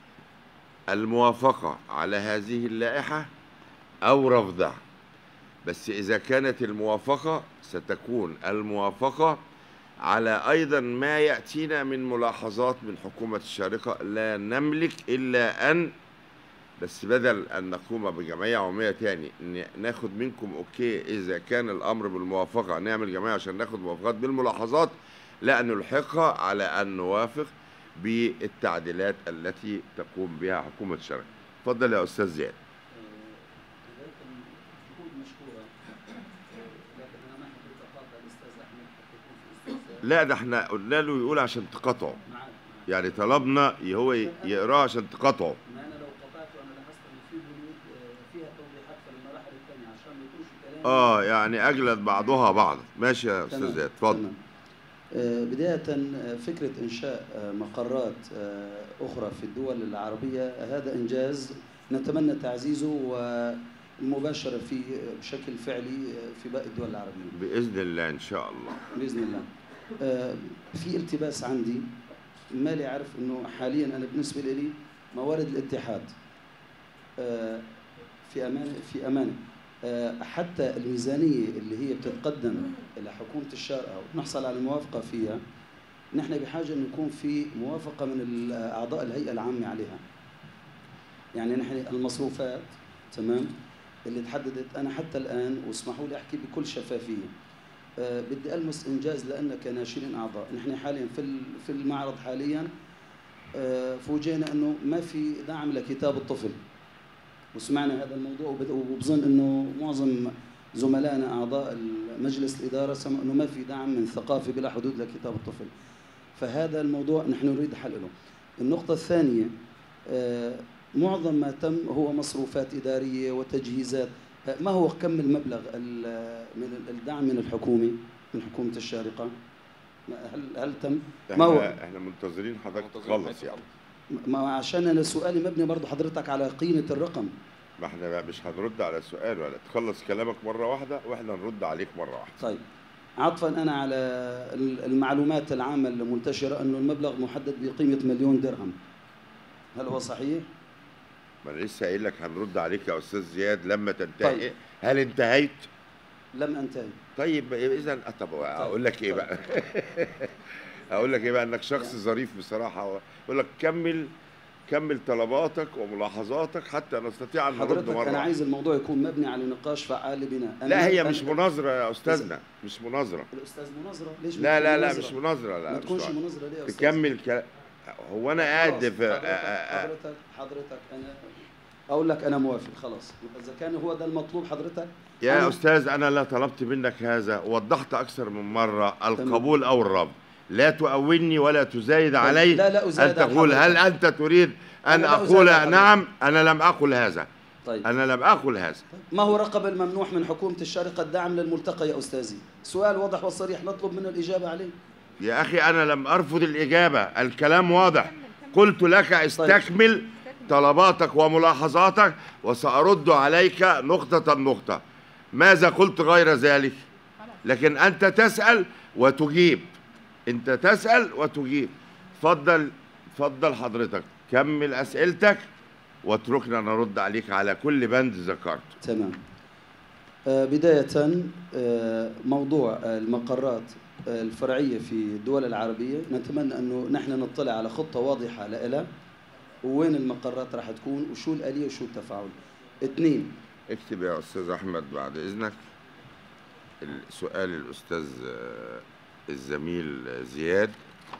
الموافقة على هذه اللائحة أو رفضها بس إذا كانت الموافقة ستكون الموافقة على أيضا ما يأتينا من ملاحظات من حكومة الشارقة لا نملك إلا أن بس بدل أن نقوم بجمعية عمومية تاني ن- ناخد منكم أوكي إذا كان الأمر بالموافقة نعمل جمعية عشان ناخد موافقات بالملاحظات لا نلحقها على أن نوافق بالتعديلات التي تقوم بها حكومة الشارقة اتفضل يا أستاذ زياد بداية الجهود مشكورة لكن أنا ما حبيت أقاطع الأستاذ أحمد حتى يكون في استفسار لا ده احنا قلنا له يقول عشان تقاطعه معاك معاك يعني طلبنا هو ي- يقراه عشان تقاطعه ما أنا لو قطعته أنا لاحظت إن في بنود آه، فيها توضيحات في المراحل الثانية عشان ما يكونش كلام اه يعني اجلد بعضها بعض ماشي يا استاذ تمام، زياد اتفضل تمام. آه، بداية آه، فكرة إنشاء آه، مقرات آه، أخرى في الدول العربية هذا إنجاز نتمنى تعزيزه والمباشرة فيه بشكل فعلي آه، في باقي الدول العربية باذن الله ان شاء الله باذن الله. آه، في التباس عندي مالي عارف انه حاليا انا بالنسبه لي موارد الاتحاد آه، في امان في امانه آه، حتى الميزانيه اللي هي بتتقدم الى حكومه الشارقه ونحصل على الموافقه فيها نحن بحاجه انه يكون في موافقه من اعضاء الهيئه العامه عليها. يعني نحن المصروفات تمام اللي تحددت انا حتى الان واسمحوا لي احكي بكل شفافيه آه، بدي المس انجاز لان كناشرين اعضاء نحن حاليا في ال- في المعرض حاليا آه، فوجئنا انه ما في دعم لكتاب الطفل وسمعنا هذا الموضوع وبد- وبظن انه معظم زملائنا اعضاء مجلس الاداره سمعوا انه ما في دعم من ثقافي بلا حدود لكتاب الطفل فهذا الموضوع نحن نريد حل له النقطة الثانية آه، معظم ما تم هو مصروفات إدارية وتجهيزات آه، ما هو كم المبلغ ال- من الدعم من الحكومة من حكومة الشارقة ما- هل هل تم ما هو احنا احنا منتظرين حضرتك منتظرين تخلص حضرتك يعني ما عشان انا سؤالي مبني برضه حضرتك على قيمة الرقم ما احنا بقى مش هنرد على السؤال ولا تخلص كلامك مره واحده واحنا نرد عليك مره واحده طيب عطفا انا على ال- المعلومات العامة المنتشرة انه المبلغ محدد بقيمة مليون درهم هل هو صحيح؟ ما انا لسه قايل لك هنرد عليك يا استاذ زياد لما تنتهي طيب. هل انتهيت لم انتهي طيب اذا طب اقول لك ايه طيب. بقى اقول لك ايه بقى انك شخص ظريف بصراحه اقول لك كمل كمل طلباتك وملاحظاتك حتى نستطيع ان نرد حضرتك مره انا واحدة. عايز الموضوع يكون مبني على نقاش فعال لبناء أنا لا هي أنا- مش مناظره يا استاذنا مش مناظره الاستاذ مناظرة ليش ما لا تكون لا لا مناظرة؟ مش مناظره لا ما مش تكونش مناظرة. مناظرة ليه يا استاذ؟ تكمل كلام هو انا قاعد خلاص، في حضرتك آه، آه، آه. حضرتك حضرتك انا اقول لك انا موافق خلاص اذا كان هو ده المطلوب حضرتك يا أنا- استاذ انا لا طلبت منك هذا وضحت اكثر من مره القبول او الرفض لا تؤولني ولا تزايد علي لا لا ان أزايد على تقول هل حضرتك. انت تريد ان أنا لا اقول أزايد على حضرتك. نعم انا لم اقل هذا طيب انا لم اقل هذا ما هو رقم الممنوح من حكومة الشارقة الدعم للملتقى يا أستاذي سؤال واضح وصريح نطلب منه الإجابة عليه يا اخي انا لم ارفض الاجابه الكلام واضح قلت لك استكمل طلباتك وملاحظاتك وسارد عليك نقطه نقطه ماذا قلت غير ذلك لكن انت تسال وتجيب انت تسال وتجيب تفضل تفضل حضرتك كمل اسئلتك واتركنا نرد عليك على كل بند ذكرته تمام آه، بداية آه، موضوع المقرات آه، الفرعية في الدول العربية نتمنى أنه نحن نطلع على خطة واضحة لها وين المقرات راح تكون وشو الآلية وشو التفاعل اثنين اكتب يا استاذ احمد بعد اذنك السؤال الاستاذ آه، الزميل زياد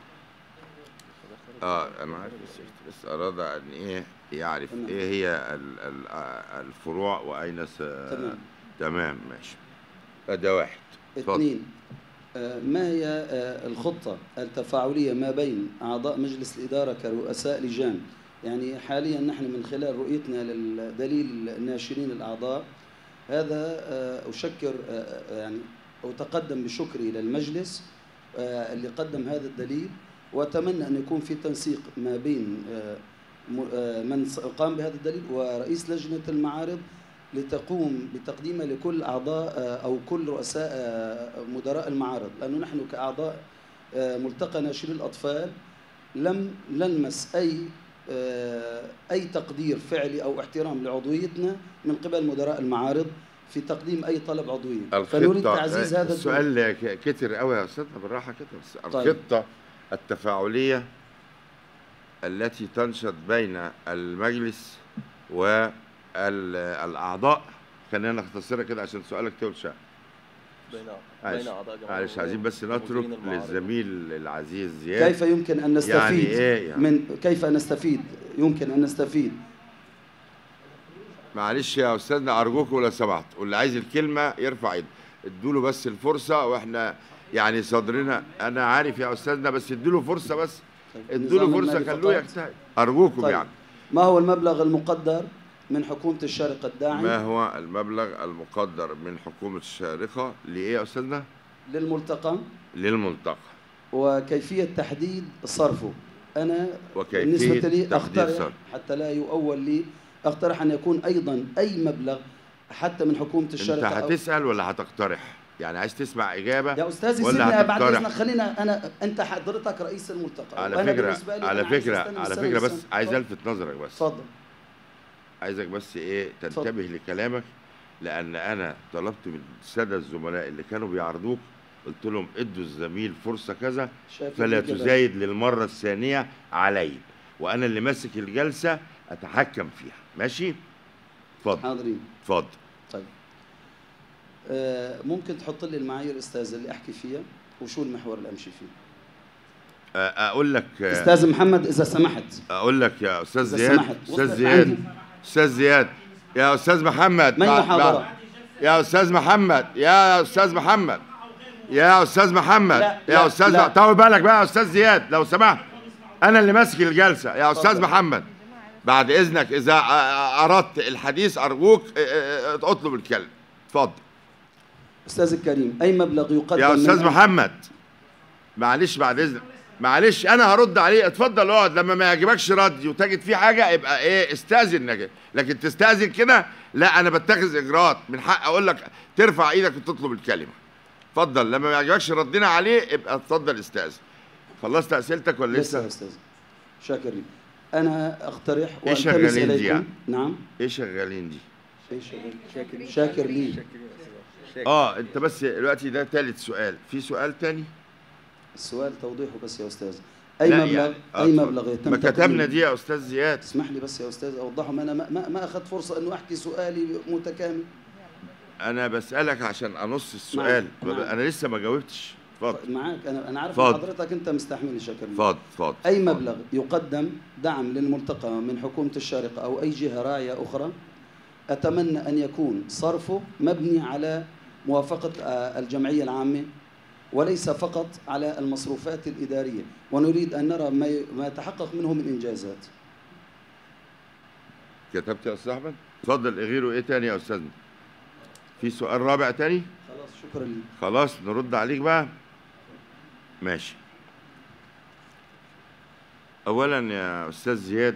اه انا عارف بس بس اراد ان ايه يعرف تمام. ايه هي ال- ال- آه، الفروع واين س... تمام تمام ماشي آه، ده واحد اتفضل. اثنين آه، ما هي آه، الخطة التفاعلية ما بين أعضاء مجلس الإدارة كرؤساء لجان يعني حاليا نحن من خلال رؤيتنا للدليل الناشرين الأعضاء هذا آه، أشكر آه، آه، يعني أتقدم بشكري للمجلس آه، اللي قدم هذا الدليل وأتمنى أن يكون في تنسيق ما بين آه، م- آه، من س- قام بهذا الدليل ورئيس لجنة المعارض لتقوم بتقديمها لكل أعضاء آه، أو كل رؤساء آه، مدراء المعارض لأنه نحن كأعضاء آه، ملتقى ناشري الأطفال لم نلمس أي آه، أي تقدير فعلي أو احترام لعضويتنا من قبل مدراء المعارض في تقديم أي طلب عضوية فنريد الخطة تعزيز آه، هذا الدور. السؤال ك- كتر قوي يا استاذنا بالراحه كده بس طيب. الخطه التفاعليه التي تنشط بين المجلس والاعضاء خلينا نختصرها كده عشان سؤالك توسع بين معلش، بين اعضاء جمعيه معلش عايزين بس نترك ومديرين المعارض. للزميل العزيز زياد كيف يمكن أن نستفيد يعني إيه يعني؟ من كيف نستفيد يمكن أن نستفيد معلش يا استاذنا ارجوكم لو سمحت واللي عايز الكلمه يرفع ايده ادوا له بس الفرصه واحنا يعني صدرنا انا عارف يا استاذنا بس ادوا له فرصه بس ادوا له نظام فرصه المالي خلوه فقط. يجتهد ارجوكم طيب. يعني ما هو المبلغ المقدر من حكومة الشارقة الداعم ما هو المبلغ المقدر من حكومه الشارقه لايه يا استاذنا للملتقى للملتقى وكيفية تحديد صرفه أنا وكيفيه بالنسبة لي تقدير أقترح صرف حتى لا يؤول لي أقترح أن يكون أيضا أي مبلغ حتى من حكومة انت الشارقة أو- هتسال ولا هتقترح يعني عايز تسمع اجابه يا أستاذي ولا سيبني بعد هتقترح؟ إذنك خلينا أنا أنت حضرتك رئيس الملتقى على وأنا فكره بالنسبة لي على أنا عايز فكره أستنى من على سنة فكره بس لسنة. عايز اتفضل. الفت نظرك بس اتفضل عايزك بس ايه اتفضل. تنتبه لكلامك لان انا طلبت من الساده الزملاء اللي كانوا بيعرضوك قلت لهم ادوا الزميل فرصه كذا شايف فلا كده. تزايد للمره الثانيه علي وانا اللي ماسك الجلسه اتحكم فيها ماشي اتفضل حاضرين اتفضل طيب آه، ممكن تحط لي المعايير أستاذ اللي أحكي فيها وشو المحور اللي أمشي فيه آه، اقول لك آه، أستاذ محمد إذا سمحت اقول لك يا استاذ إذا زياد سمحت. استاذ وصلت زياد عندي. استاذ زياد يا استاذ محمد من بعد- محاضرة؟ بعد- يا استاذ محمد يا استاذ محمد يا استاذ محمد لا، يا لا، استاذ لا. طول بالك بقى يا استاذ زياد لو سمحت انا اللي ماسك الجلسه يا استاذ اتفضل. محمد بعد اذنك اذا آه، آه، اردت الحديث ارجوك آه، آه، آه، اطلب الكلمه اتفضل استاذ الكريم اي مبلغ يقدم يا استاذ من- محمد معلش بعد اذنك معلش انا هرد عليه اتفضل اقعد لما ما يعجبكش ردي وتجد فيه حاجه يبقى ايه استاذن نجد. لكن تستاذن كده لا انا بتخذ اجراءات من حق اقول لك ترفع ايدك وتطلب الكلمه اتفضل لما ما يعجبكش ردنا عليه يبقى اتفضل استاذن خلصت اسئلتك ولا لسه يا لسه استاذ شاكر لي انا اقترح إيه والتمس شغالين دي اليكم يعني؟ نعم ايه شغالين دي إيه شغال؟ شاكر لي اه انت بس دلوقتي ده ثالث سؤال في سؤال تاني السؤال توضيحه بس يا استاذ اي لا مبلغ يعني. آه، اي اتفضل. مبلغ يتم ما كتبنا تقديمه- دي يا استاذ زياد اسمح لي بس يا استاذ اوضحه ما انا ما, ما, ما اخذت فرصه انه احكي سؤالي متكامل انا بسالك عشان انص السؤال نعم. نعم. انا لسه ما جاوبتش اتفضل معك انا انا عارف اتفضل. إن حضرتك انت مستحمل شاكر لي اتفضل اتفضل اي مبلغ يقدم دعم للملتقى من حكومه الشارقه او اي جهه راعيه اخرى اتمنى ان يكون صرفه مبني على موافقه آه، الجمعيه العامه وليس فقط على المصروفات الاداريه ونريد ان نرى ما ي- ما يتحقق منه من انجازات كتبت يا استاذ احمد اتفضل غيره ايه تاني يا استاذنا في سؤال رابع تاني خلاص شكرا لي خلاص نرد عليك بقى ماشي اولا يا استاذ زياد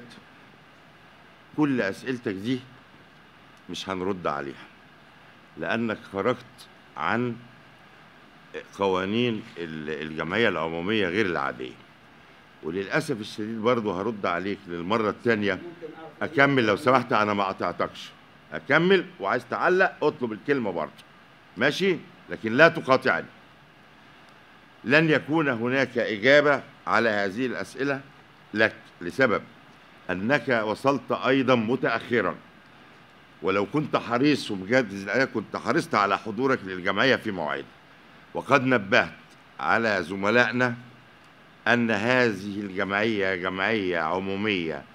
كل اسئلتك دي مش هنرد عليها لانك خرجت عن قوانين ال- الجمعيه العموميه غير العاديه وللاسف الشديد برضه هرد عليك للمره الثانيه اكمل لو سمحت انا ما قطعتكش اكمل وعايز تعلق اطلب الكلمه برضه ماشي لكن لا تقاطعني لن يكون هناك اجابه على هذه الاسئله لك لسبب انك وصلت ايضا متاخرا ولو كنت حريص ومجدد الآية كنت حرصت على حضورك للجمعية في موعد وقد نبهت على زملائنا أن هذه الجمعية جمعية عمومية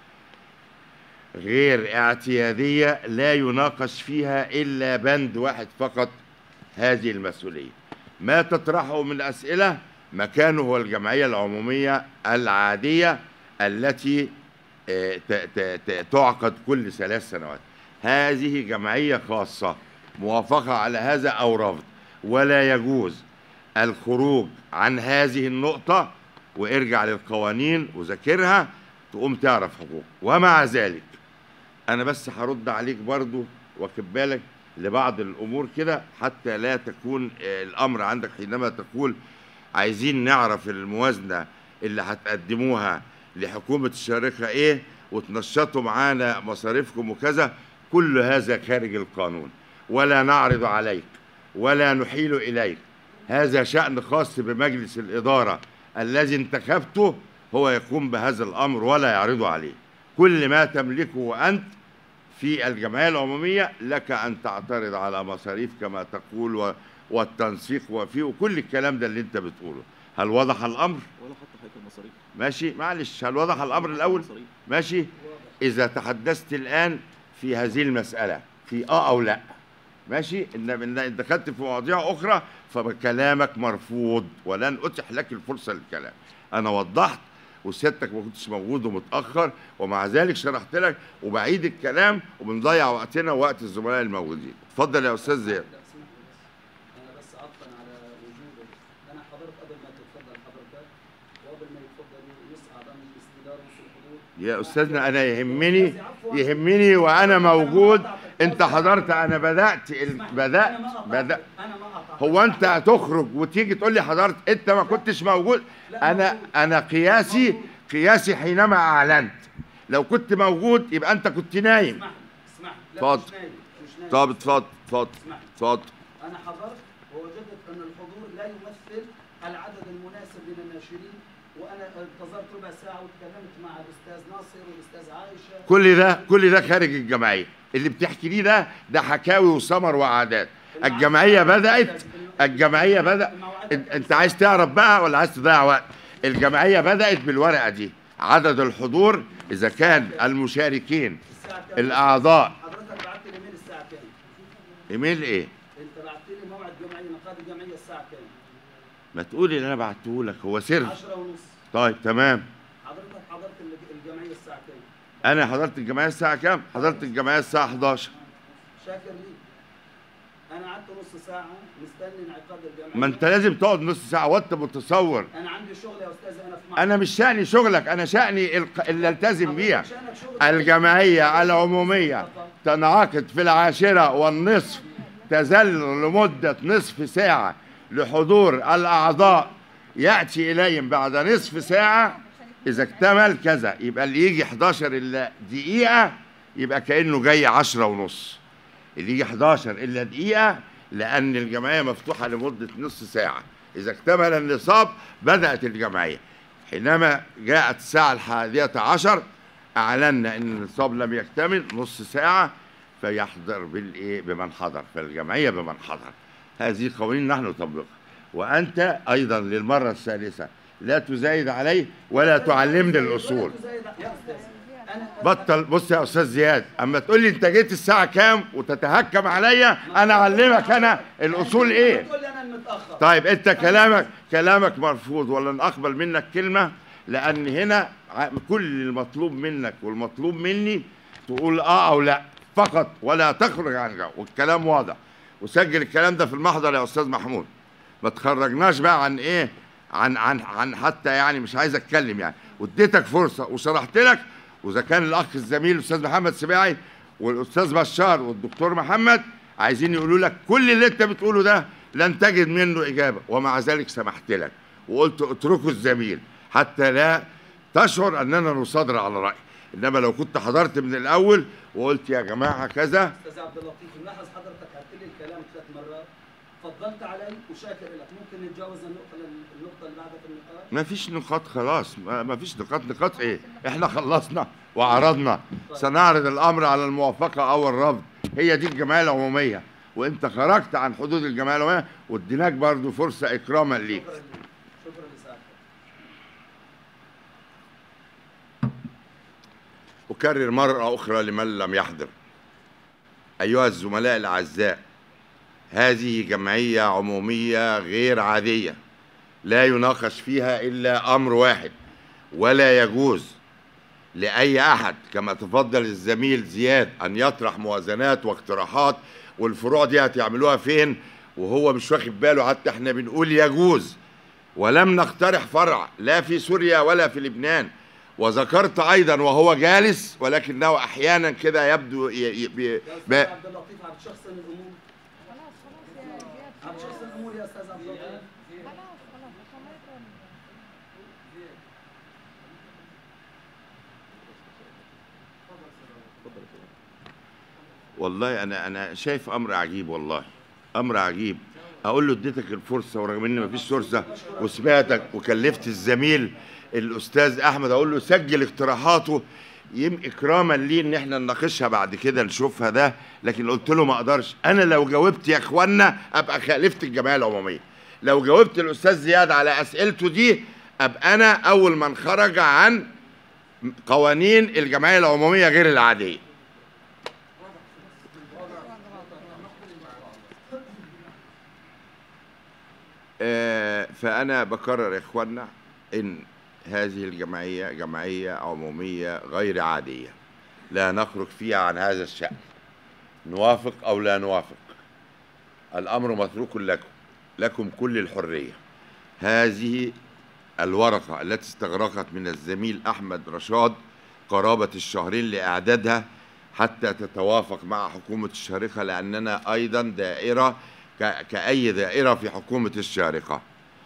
غير اعتيادية لا يناقش فيها إلا بند واحد فقط هذه المسؤولية ما تطرحه من أسئلة مكانه هو الجمعية العمومية العادية التي آه، ت- ت- ت- تعقد كل ثلاث سنوات هذه جمعية خاصة موافقة على هذا أو رفض ولا يجوز الخروج عن هذه النقطة وارجع للقوانين وذاكرها تقوم تعرف حقوق ومع ذلك أنا بس هرد عليك برضو واخد بالك لبعض الأمور كده حتى لا تكون آه، الأمر عندك حينما تقول عايزين نعرف الموازنة اللي هتقدموها لحكومة الشارقة إيه وتنشطوا معانا مصاريفكم وكذا كل هذا خارج القانون ولا نعرض عليك ولا نحيل إليك هذا شأن خاص بمجلس الإدارة الذي انتخبته هو يقوم بهذا الأمر ولا يعرض عليه كل ما تملكه أنت في الجمعية العمومية لك أن تعترض على مصاريف كما تقول و... والتنسيق وفيه وكل الكلام ده اللي أنت بتقوله هل وضح الأمر؟ ولا حتى حكايه المصاريف ماشي معلش هل وضح الأمر الأول؟ المصاريف. ماشي إذا تحدثت الآن في هذه المسألة في آه أو لا ماشي إن إن إن دخلت في مواضيع أخرى فكلامك مرفوض ولن أتح لك الفرصة للكلام أنا وضحت وسيادتك ما كنتش موجود ومتأخر ومع ذلك شرحت لك وبعيد الكلام وبنضيع وقتنا ووقت الزملاء الموجودين اتفضل يا أستاذ زياد انا بس عطفا على وجودك انا حضرت قبل ما تتفضل حضرتك وقبل ما يتفضل يصعد عن الاستداره وفي الحضور يا أستاذنا أنا يهمني يهمني وأنا موجود أنت حضرت أنا بدأت ال... بدأت بدأت انا ما قطعت هو انت هتخرج وتيجي تقول لي حضرتك انت ما كنتش موجود انا انا قياسي قياسي حينما اعلنت لو كنت موجود يبقى انت كنت نايم اسمح لي اسمح لي اتفضل. مش نايم مش نايم طب اتفضل اتفضل اسمح لي اتفضل انا حضرت ووجدت ان الحضور لا يمثل العدد المناسب من الناشرين وانا انتظرت ربع ساعه وتكلمت مع الاستاذ ناصر والاستاذ عائشه كل ده كل ده خارج الجمعيه اللي بتحكي ليه ده ده حكاوي وسمر وعادات الجمعيه بدات الجمعيه بدا انت انت عايز تعرف بقى ولا عايز تضيع وقت الجمعيه بدات بالورقه دي عدد الحضور اذا كان المشاركين الساعه كام الاعضاء حضرتك بعت لي ايميل الساعه كام ايميل ايه انت بعت لي موعد جمعيه نقاد الجمعيه الساعه كام ما تقولي اللي انا بعته لك هو سر 10 ونص طيب تمام حضرتك حضرت الج- الجمعيه الساعه كام؟ انا حضرت الجمعيه الساعه كام حضرت الجمعيه الساعه 11 شاكر لي انا قعدت نص ساعه مستني انعقاد الجمعيه ما انت لازم تقعد نص ساعه وانت متصور انا عندي شغل يا استاذ انا في معرض انا مش شأني شغلك انا شأني الق- اللي التزم بيها حضرتك شأنك شغل. الجمعية العمومية تنعقد في العاشرة والنصف تزل لمدة نصف ساعة لحضور الأعضاء يأتي إليهم بعد نصف ساعة إذا اكتمل كذا يبقى اللي يجي 11 إلا دقيقة يبقى كأنه جاي 10 ونص اللي يجي 11 إلا دقيقة لأن الجمعية مفتوحة لمدة نصف ساعة إذا اكتمل النصاب بدأت الجمعية حينما جاءت الساعة الحادية عشر أعلنا أن النصاب لم يكتمل نص ساعة فيحضر بالإيه بمن حضر فالجمعية بمن حضر هذه قوانين نحن نطبقها وأنت أيضا للمرة الثالثة لا تزايد عليه ولا تعلمني الأصول يا استاذ انا بطل بص يا استاذ زياد اما تقول لي انت جيت الساعه كام وتتهكم عليا انا اعلمك انا الاصول ايه تقول لي انا المتاخر طيب انت كلامك كلامك مرفوض ولن اقبل منك كلمه لان هنا ع- كل المطلوب منك والمطلوب مني تقول اه او لا فقط ولا تخرج عن جو والكلام واضح وسجل الكلام ده في المحضر يا استاذ محمود ما تخرجناش بقى عن ايه عن عن عن حتى يعني مش عايز اتكلم يعني واديتك فرصه وشرحت لك واذا كان الاخ الزميل الاستاذ محمد سباعي والاستاذ بشار والدكتور محمد عايزين يقولوا لك كل اللي انت بتقوله ده لن تجد منه اجابه ومع ذلك سمحت لك وقلت اتركوا الزميل حتى لا تشعر اننا نصادر على راي انما لو كنت حضرت من الاول وقلت يا جماعه كذا استاذ عبد اللطيف ملاحظ حضرتك قلت لي الكلام ثلاث مرات فضلت علي وشاكر لك ممكن نتجاوز النقطه النقطه اللي بعدها في النقاش ما فيش نقاط خلاص ما ما فيش نقاط نقاط ايه احنا خلصنا وعرضنا سنعرض الامر على الموافقه او الرفض هي دي الجمعيه العموميه وانت خرجت عن حدود الجمعيه العموميه واديناك برضو فرصه اكراما ليك شكرا لك شكرا لسعادتك أكرر مرة أخرى لمن لم يحضر أيها الزملاء الأعزاء هذه جمعية عمومية غير عادية لا يناقش فيها إلا أمر واحد ولا يجوز لأي أحد كما تفضل الزميل زياد أن يطرح موازنات واقتراحات والفروع دي هتعملوها فين وهو مش واخد باله حتى احنا بنقول يجوز ولم نقترح فرع لا في سوريا ولا في لبنان وذكرت ايضا وهو جالس ولكنه احيانا كده يبدو ي... ي... بي... يا ب... استاذ عبد اللطيف عم تشخصن الامور عم تشخصن الامور يا استاذ عبد اللطيف والله انا انا شايف امر عجيب والله امر عجيب اقول له اديتك الفرصه ورغم ان مفيش فرصه وسمعتك وكلفت الزميل الاستاذ احمد اقول له سجل اقتراحاته يم اكراما ليه ان احنا نناقشها بعد كده نشوفها ده لكن قلت له ما اقدرش انا لو جاوبت يا اخوانا ابقى خالفت الجمعيه العموميه لو جاوبت الاستاذ زياد على اسئلته دي ابقى انا اول من خرج عن قوانين الجمعيه العموميه غير العاديه آه، فأنا بكرر يا إخوانا إن هذه الجمعية جمعية عمومية غير عادية لا نخرج فيها عن هذا الشأن نوافق أو لا نوافق الأمر متروك لكم لكم كل الحرية هذه الورقة التي استغرقت من الزميل أحمد رشاد قرابة الشهرين لإعدادها حتى تتوافق مع حكومة الشارقة لأننا أيضا دائرة ك- كأي دائرة في حكومة الشارقة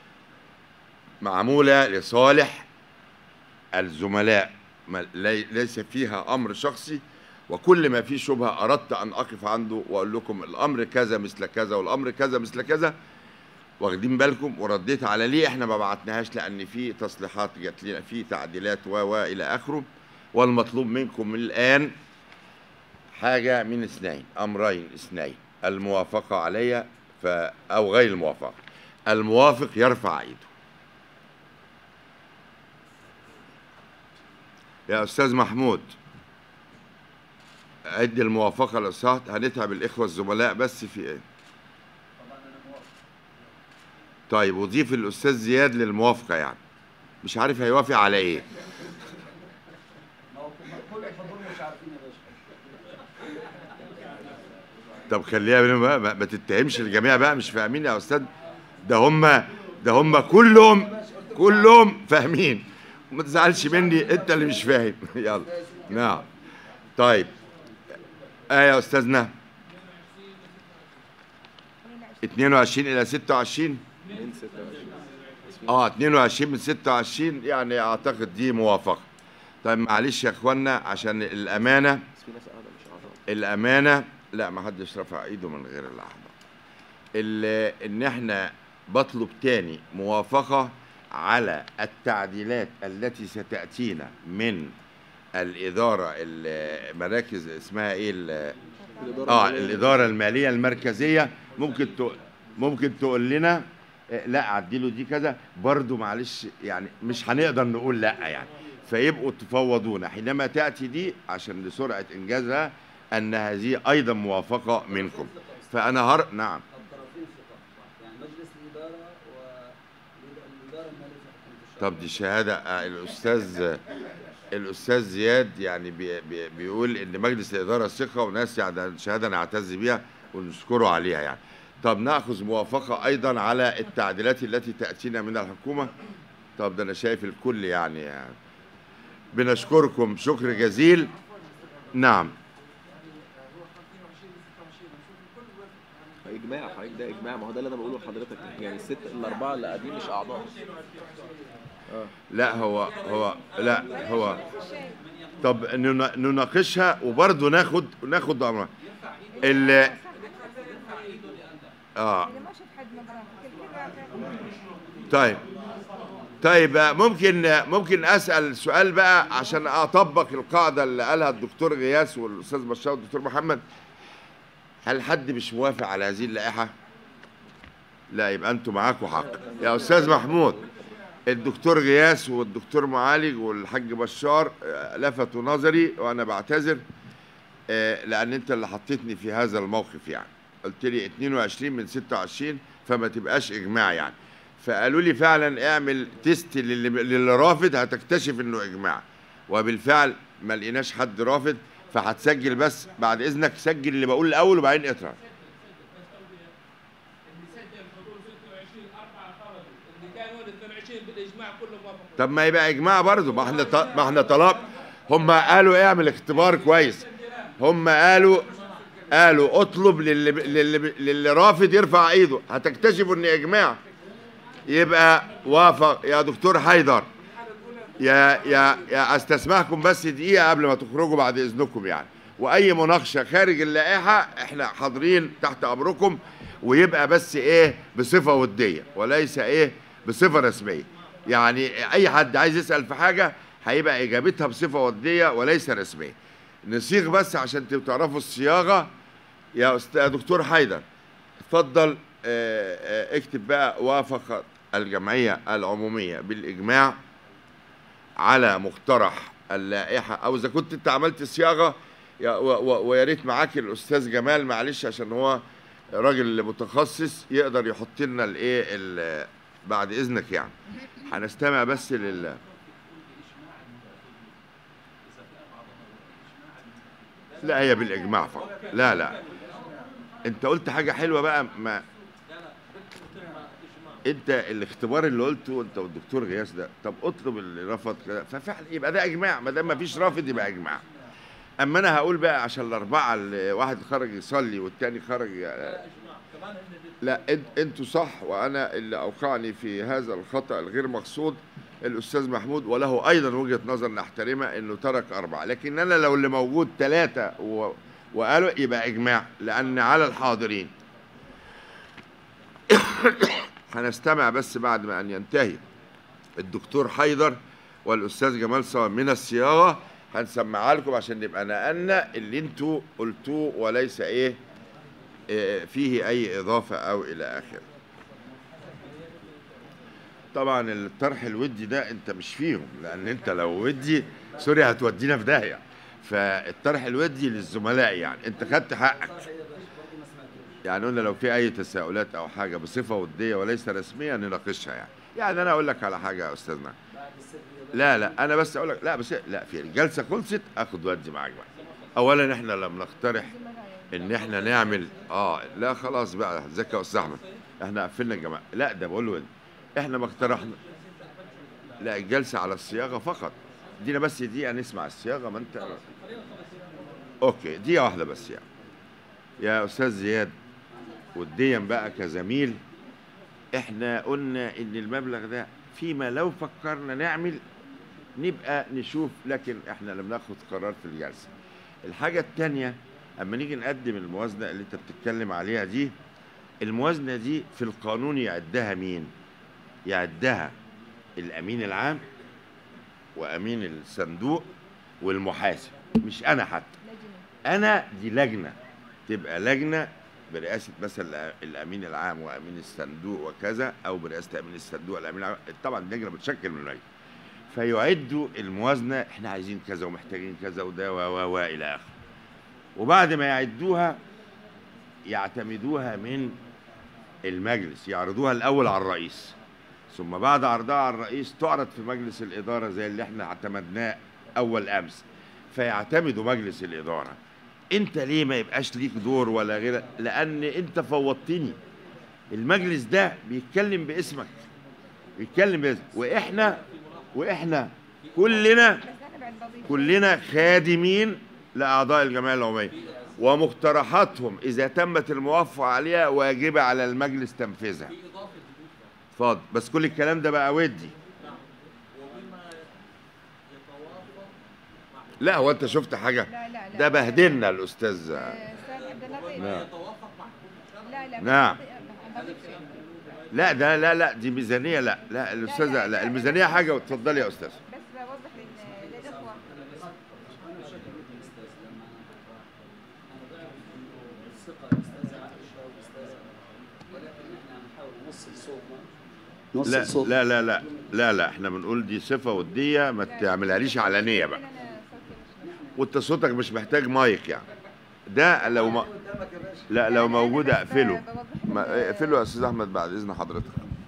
معمولة لصالح الزملاء ما- لي- ليس فيها أمر شخصي وكل ما فيه شبهة أردت أن أقف عنده وأقول لكم الأمر كذا مثل كذا والأمر كذا مثل كذا واخدين بالكم ورديت على ليه احنا ما بعتناهاش لأن في تصليحات جات لنا في تعديلات و و إلى آخره والمطلوب منكم من الآن حاجة من اثنين أمرين اثنين الموافقة عليها ف أو غير الموافقة الموافق يرفع ايده يا أستاذ محمود ادي الموافقة للصهد هنتعب الإخوة الزملاء بس في إيه؟ طيب وضيف الاستاذ زياد للموافقه يعني مش عارف هيوافق على ايه كل الحضور مش عارفين يا باشا طب خليها بينهم بقى ما, ما تتهمش الجميع بقى مش فاهمين يا استاذ ده هم ده هم كلهم كلهم فاهمين وما تزعلش مني انت اللي مش فاهم يلا نعم طيب اه يا استاذنا 22 الى 26 من 26 اه 22 من 26 يعني اعتقد دي موافقه طيب معلش يا اخوانا عشان الامانه بس في ناس قاعده مش اعضاء الامانه لا ما حدش رفع ايده من غير الاعضاء ال- ان احنا بطلب تاني موافقه على التعديلات التي ستاتينا من الاداره المراكز اسمها ايه ال- اه الاداره الماليه المركزيه ممكن تق- ممكن تقول لنا آه، لا عدلوا دي كذا برضو معلش يعني مش هنقدر نقول لا يعني فيبقوا تفوضونا حينما تاتي دي عشان لسرعه انجازها ان هذه ايضا موافقه منكم فانا هر نعم الطرفين ثقة يعني مجلس الإدارة والإدارة المالية في حكومة الشعب طب دي شهاده آه، الاستاذ الاستاذ زياد يعني بي بي بيقول ان مجلس الاداره ثقه وناس يعني شهاده نعتز بيها ونشكره عليها يعني طب ناخذ موافقه ايضا على التعديلات التي تاتينا من الحكومه طب ده انا شايف الكل يعني, يعني بنشكركم شكر جزيل نعم اجماع حضرتك ده اجماع ما هو ده اللي انا بقوله لحضرتك يعني الست الاربعه اللي قاعدين مش اعضاء لا هو هو لا هو طب ننا- نناقشها وبرضه ناخد ناخد امرها ال اه اللي ما شفت حد مبروك الكل واقع طيب طيب آه، ممكن آه، ممكن اسال سؤال بقى عشان اطبق القاعده اللي قالها الدكتور غياث والاستاذ بشار والدكتور محمد هل حد مش موافق على هذه اللائحه لا يبقى انتوا معاكم حق يا استاذ محمود الدكتور غياث والدكتور معالج والحاج بشار آه، لفتوا نظري وانا بعتذر آه، لان انت اللي حطيتني في هذا الموقف يعني قلت لي 22 من 26 فما تبقاش اجماع يعني فقالوا لي فعلا اعمل تيست للي, للي رافض هتكتشف انه اجماع وبالفعل ما لقيناش حد رافض فهتسجل بس بعد اذنك سجل اللي بقول الاول وبعدين اقرا مسجل حضور 26 أربعة خرجوا اللي كانوا 22 بالإجماع كله موافق طب ما يبقى اجماع برضه ما احنا ط- ما احنا طلب هم قالوا اعمل اختبار كويس هم قالوا قالوا اطلب للي للي, للي رافض يرفع ايده هتكتشفوا ان اجماع يبقى وافق يا دكتور حيدر يا يا يا استسمحكم بس دقيقه قبل ما تخرجوا بعد اذنكم يعني واي مناقشه خارج اللائحه احنا حاضرين تحت امركم ويبقى بس ايه بصفه وديه وليس ايه بصفه رسميه يعني اي حد عايز يسال في حاجه هيبقى اجابتها بصفه وديه وليس رسميه نصيغ بس عشان تعرفوا الصياغه يا استاذ دكتور حيدر اتفضل آه، آه، اكتب بقى وافق الجمعيه العموميه بالاجماع على مقترح اللائحه او اذا كنت انت عملت صياغه يا- و- و- ويا ريت معاك الاستاذ جمال معلش عشان هو راجل متخصص يقدر يحط لنا الايه ال- بعد اذنك يعني هنستمع بس لل لا هي بالاجماع فقط لا لا انت قلت حاجه حلوه بقى ما انت الاختبار اللي قلته انت والدكتور غياث ده طب اطلب اللي رفض كده ففعلا يبقى ده اجماع ما دام ما فيش رافض يبقى اجماع اما انا هقول بقى عشان الاربعه اللي واحد خرج يصلي والتاني خرج لا انت انتوا صح وانا اللي اوقعني في هذا الخطا الغير مقصود الاستاذ محمود وله ايضا وجهه نظر نحترمها انه ترك اربعه لكن انا لو اللي موجود ثلاثه و... وقالوا يبقى اجماع لان على الحاضرين هنستمع بس بعد ما ان ينتهي الدكتور حيدر والاستاذ جمال صواب من الصياغه هنسمعها لكم عشان نبقى نقلنا اللي انتوا قلتوه وليس ايه إيه فيه اي اضافه او الى اخره طبعا الطرح الودي ده انت مش فيهم لان انت لو ودي سوري هتودينا في داهيه فالطرح الودي للزملاء يعني انت خدت حقك يعني قلنا لو في اي تساؤلات او حاجه بصفه وديه وليس رسميه نناقشها يعني يعني انا اقول لك على حاجه يا استاذنا لا لا انا بس اقول لك لا بس لا في الجلسه خلصت اخد ودي معاك بقى اولا احنا لم نقترح ان احنا نعمل اه لا خلاص بقى ازيك يا استاذ احمد احنا قفلنا الجماعه لا ده بقول له احنا ما اقترحنا لا الجلسه على الصياغه فقط ادينا بس دقيقه نسمع الصياغه ما انت اوكي دقيقه واحده بس يعني يا استاذ زياد وديا بقى كزميل احنا قلنا ان المبلغ ده فيما لو فكرنا نعمل نبقى نشوف لكن احنا لم ناخد قرار في الجلسه الحاجه الثانيه اما نيجي نقدم الموازنه اللي انت بتتكلم عليها دي الموازنه دي في القانون يعدها مين يعدها الامين العام وامين الصندوق والمحاسب مش انا حتى لجنة انا دي لجنه تبقى لجنه برئاسه مثلا الامين العام وامين الصندوق وكذا او برئاسه امين الصندوق والامين العام طبعا اللجنه بتشكل من اللجنه فيعدوا الموازنه احنا عايزين كذا ومحتاجين كذا وده و و و الى اخره وبعد ما يعدوها يعتمدوها من المجلس يعرضوها الاول على الرئيس ثم بعد عرضها على الرئيس تعرض في مجلس الاداره زي اللي احنا اعتمدناه اول امس فيعتمدوا مجلس الاداره انت ليه ما يبقاش ليك دور ولا غيره لان انت فوضتني المجلس ده بيتكلم باسمك بيتكلم باسمك واحنا واحنا كلنا بس انا بعد بضيف كلنا خادمين لاعضاء الجمعيه العموميه ومقترحاتهم اذا تمت الموافقه عليها واجبه على المجلس تنفيذها اتفضل بس كل الكلام ده بقى ودي لا هو انت شفت حاجه لا لا لا ده بهدلنا الاستاذ آه، استاذ عبد اللطيف نعم. لا لا نعم. ما بضيف شيء. لا ده لا لا دي ميزانيه لا لا الاستاذه لا، لا لا، الميزانيه حاجه واتفضلي يا استاذ بس بوضح لل- للاخوه الثقة أستاذة عائشة وأستاذة ولكن إحنا نحاول نوصل صوتنا نوصل لا صوتنا لا لا لا لا لا احنا بنقول دي صفه وديه ما تعملهاليش علانيه بقى انا صوتي مش وانت صوتك مش محتاج مايك يعني ده لو ما قدامك يا باشا لا لو موجود بس اقفله بوضح ما ال- اقفله يا استاذ احمد بعد اذن حضرتك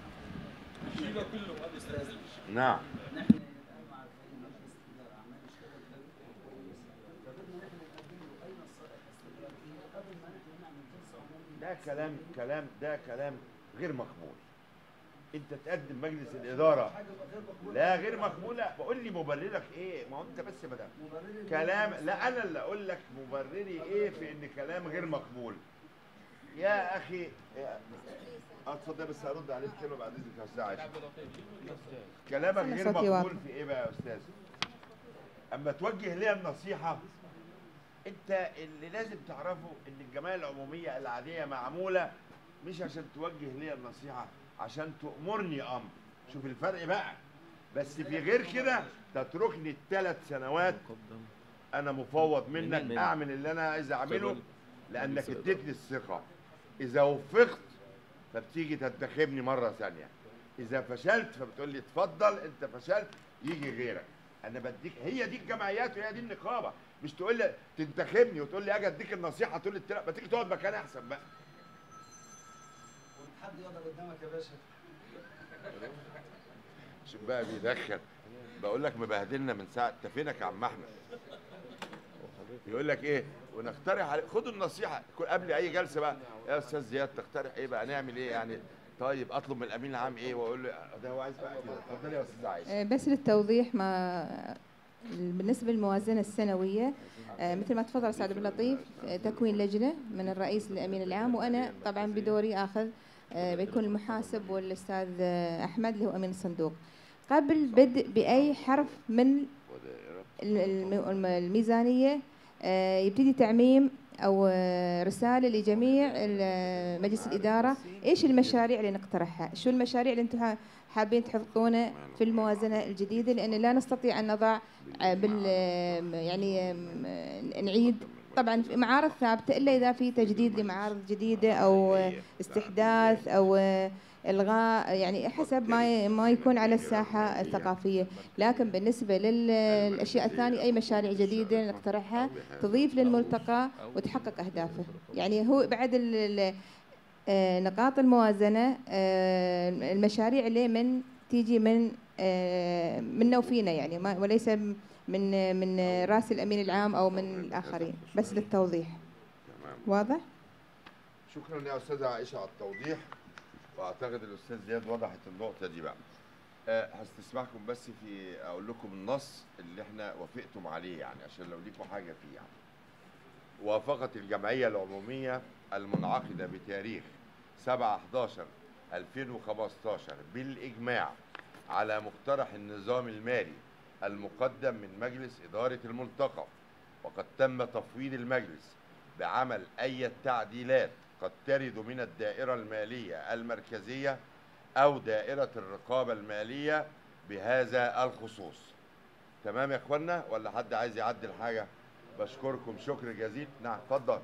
نعم نحن الآن مع الفريق مجلس الإدارة عمال نشتغل بطريقة كويسة فبدنا نحن نقدم له أي نصائح استدراكية قبل ما نحن نعمل جلسة عمومية ده كلام كلام ده كلام غير مقبول انت تقدم مجلس الاداره حاجة غير مقبولة لا غير مقبوله بقول لي مبررك ايه ما هو انت بس بدأ مبرر كلام لا انا اللي اقول لك مبرري ايه في ان كلام غير مقبول يا اخي يا- اه اتفضل بس هرد عليك كلمه بعد اذنك يا استاذ عائشه كلامك أنا غير صوتي مقبول واضح. في ايه بقى يا استاذ اما توجه لي النصيحه انت اللي لازم تعرفه ان الجمعيه العموميه العاديه معموله مش عشان توجه لي النصيحه عشان تامرني امر شوف الفرق بقى بس في غير كده تتركني الثلاث سنوات انا مفوض منك من- اعمل اللي انا عايز اعمله شغل. لانك مجلس الإدارة. اديتني الثقه اذا وفقت فبتيجي تنتخبني مره ثانيه اذا فشلت فبتقول لي اتفضل انت فشلت يجي غيرك انا بديك هي دي الجمعيات وهي دي النقابه مش تقول لي تنتخبني وتقول لي اجي اديك النصيحه تقول لي التلا- ما تيجي تقعد مكاني احسن بقى حد يقدر قدامك يا باشا شوف بقى بيدخل بقول لك مبهدلنا من ساعه انت فينك يا عم احمد يقول لك ايه ونقترح عليه خدوا النصيحه كل- قبل اي جلسه بقى يا استاذ زياد تقترح ايه بقى نعمل ايه يعني طيب اطلب من الامين العام ايه واقول له ده هو عايز بقى كده اتفضلي يا استاذ عايشه آه، بس للتوضيح ما بالنسبة للموازنة السنوية آه، مثل ما تفضل أستاذ عبد اللطيف آه، تكوين لجنة من الرئيس للأمين العام وأنا طبعا بدوري آخذ آه، بيكون المحاسب والأستاذ آه، أحمد اللي هو أمين الصندوق قبل بدء بأي حرف من الم- الم- الم- الميزانية آه، يبتدي تعميم أو آه، رسالة لجميع ال- مجلس الإدارة إيش المشاريع اللي نقترحها شو المشاريع اللي أنتم ح- حابين تحطونه في الموازنة الجديدة لأن لا نستطيع أن نضع آه، بال آم، يعني آم، آه، نعيد طبعا في معارض ثابتة إلا إذا في تجديد لمعارض جديدة أو آه، استحداث أو آه، الغاء يعني حسب ما ما يكون على الساحه الثقافيه لكن بالنسبه للاشياء الثانيه اي مشاريع جديده نقترحها تضيف للملتقى وتحقق اهدافه يعني هو بعد ال- ال- آه، نقاط الموازنه آه، المشاريع اللي من تيجي من آه، منا وفينا يعني ما وليس من من راس الامين العام او من الاخرين بس للتوضيح تمام واضح شكرا يا استاذه عائشه على التوضيح واعتقد الاستاذ زياد وضحت النقطه دي بقى أه هستسمحكم بس في اقول لكم النص اللي احنا وافقتم عليه يعني عشان لو ليكم حاجه فيه يعني وافقت الجمعيه العموميه المنعقده بتاريخ 7 11 2015 بالاجماع على مقترح النظام المالي المقدم من مجلس اداره الملتقى وقد تم تفويض المجلس بعمل أي تعديلات قد ترد من الدائرة المالية المركزية أو دائرة الرقابة المالية بهذا الخصوص تمام يا اخوانا ولا حد عايز يعدل حاجة بشكركم شكر جزيل نعم اتفضل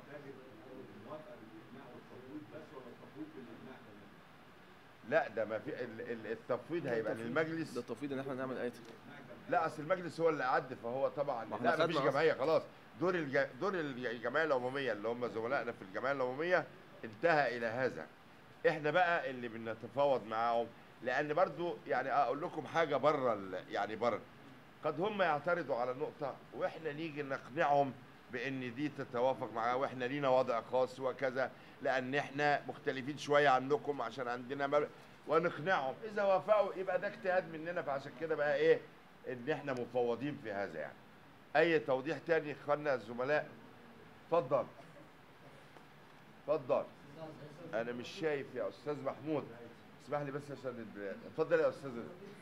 لا ده ما في ال- ال- التفويض هيبقى للمجلس ده التفويض ان احنا نعمل ايه لا اصل المجلس هو اللي عد فهو طبعا ما احنا لا مفيش خدنا أصلاً. جمعيه خلاص دور الج... دور الج- الجمعيه العموميه اللي هم زملائنا في الجمعيه العموميه انتهى الى هذا احنا بقى اللي بنتفاوض معاهم لان برضو يعني اقول لكم حاجه بره ال... يعني بره قد هم يعترضوا على نقطه واحنا نيجي نقنعهم بان دي تتوافق معاه واحنا لينا وضع خاص وكذا لان احنا مختلفين شويه عنكم عشان عندنا مل... ونقنعهم اذا وافقوا يبقى ده اجتهاد مننا فعشان كده بقى ايه ان احنا مفوضين في هذا يعني اي توضيح تاني اخواننا الزملاء اتفضل اتفضل انا مش شايف يا استاذ محمود اسمح لي بس عشان ال- اتفضل يا استاذ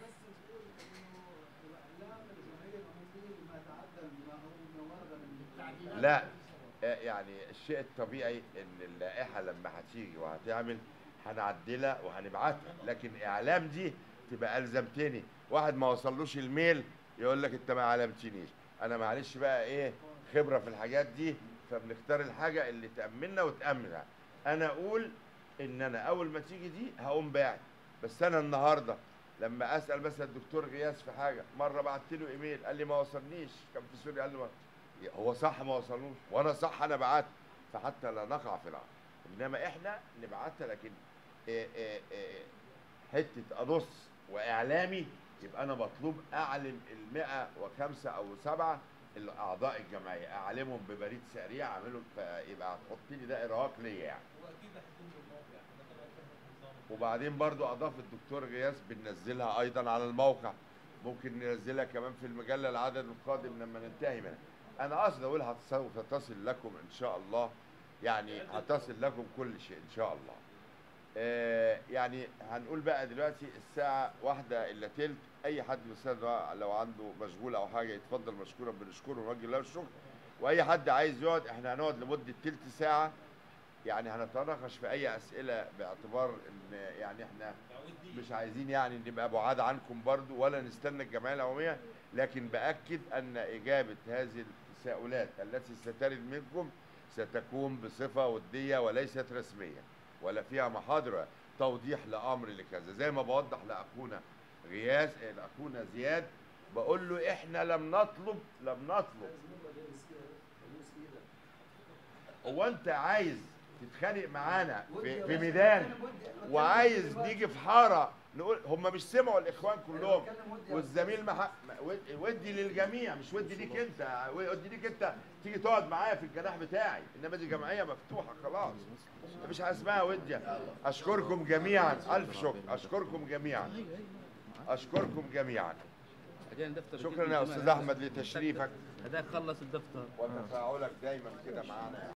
لا آه، يعني الشيء الطبيعي ان اللائحه لما هتيجي وهتعمل هنعدلها وهنبعتها لكن اعلام دي تبقى الزمتني واحد ما وصلوش الميل يقول لك انت ما علمتنيش انا معلش بقى ايه خبره في الحاجات دي فبنختار الحاجه اللي تامننا وتامنها انا اقول ان انا اول ما تيجي دي هقوم باعت بس انا النهارده لما اسال مثلا الدكتور غياث في حاجه مره بعت له ايميل قال لي ما وصلنيش كان في سوريا قال لي ما هو صح ما وصلوش وانا صح انا بعت فحتى لا نقع في العرض انما احنا نبعتها لكن إيه إيه إيه حته انص واعلامي يبقى انا مطلوب اعلم ال 105 او 7 اعضاء الجمعيه اعلمهم ببريد سريع اعملهم فيبقى هتحط لي ده ارهاق ليا يعني وبعدين برضو اضاف الدكتور غياث بننزلها ايضا على الموقع ممكن ننزلها كمان في المجله العدد القادم لما ننتهي منها انا قصدي اقول هت- سوف تصل لكم ان شاء الله يعني هتصل لكم كل شيء ان شاء الله آه يعني هنقول بقى دلوقتي الساعة واحدة إلا تلت أي حد من السادة لو عنده مشغول أو حاجة يتفضل مشكورا بنشكره ونوجه له الشكر وأي حد عايز يقعد إحنا هنقعد لمدة تلت ساعة يعني هنتناقش في أي أسئلة باعتبار إن يعني إحنا مش عايزين يعني نبقى بعاد عنكم برضو ولا نستنى الجمعية العمومية لكن بأكد أن إجابة هذه التساؤلات التي سترد منكم ستكون بصفة ودية وليست رسمية ولا فيها محاضرة توضيح لأمر لكذا زي ما بوضح لأخونا غياث آه، لأخونا زياد بقول له إحنا لم نطلب لم نطلب هو أنت عايز تتخانق معانا في, في ميدان وعايز نيجي في حارة نقول هم مش سمعوا الإخوان كلهم والزميل مح... ود- ودي للجميع مش ودي ليك انت ودي ليك انت تيجي تقعد معايا في الجناح بتاعي انما دي جمعيه مفتوحه خلاص مفيش حاجه اسمها ودي اشكركم جميعا الف شكر اشكركم جميعا اشكركم جميعا بعدين دفتر شكرا يا استاذ احمد لتشريفك هذاك خلص الدفتر وتفاعلك دايما كده معانا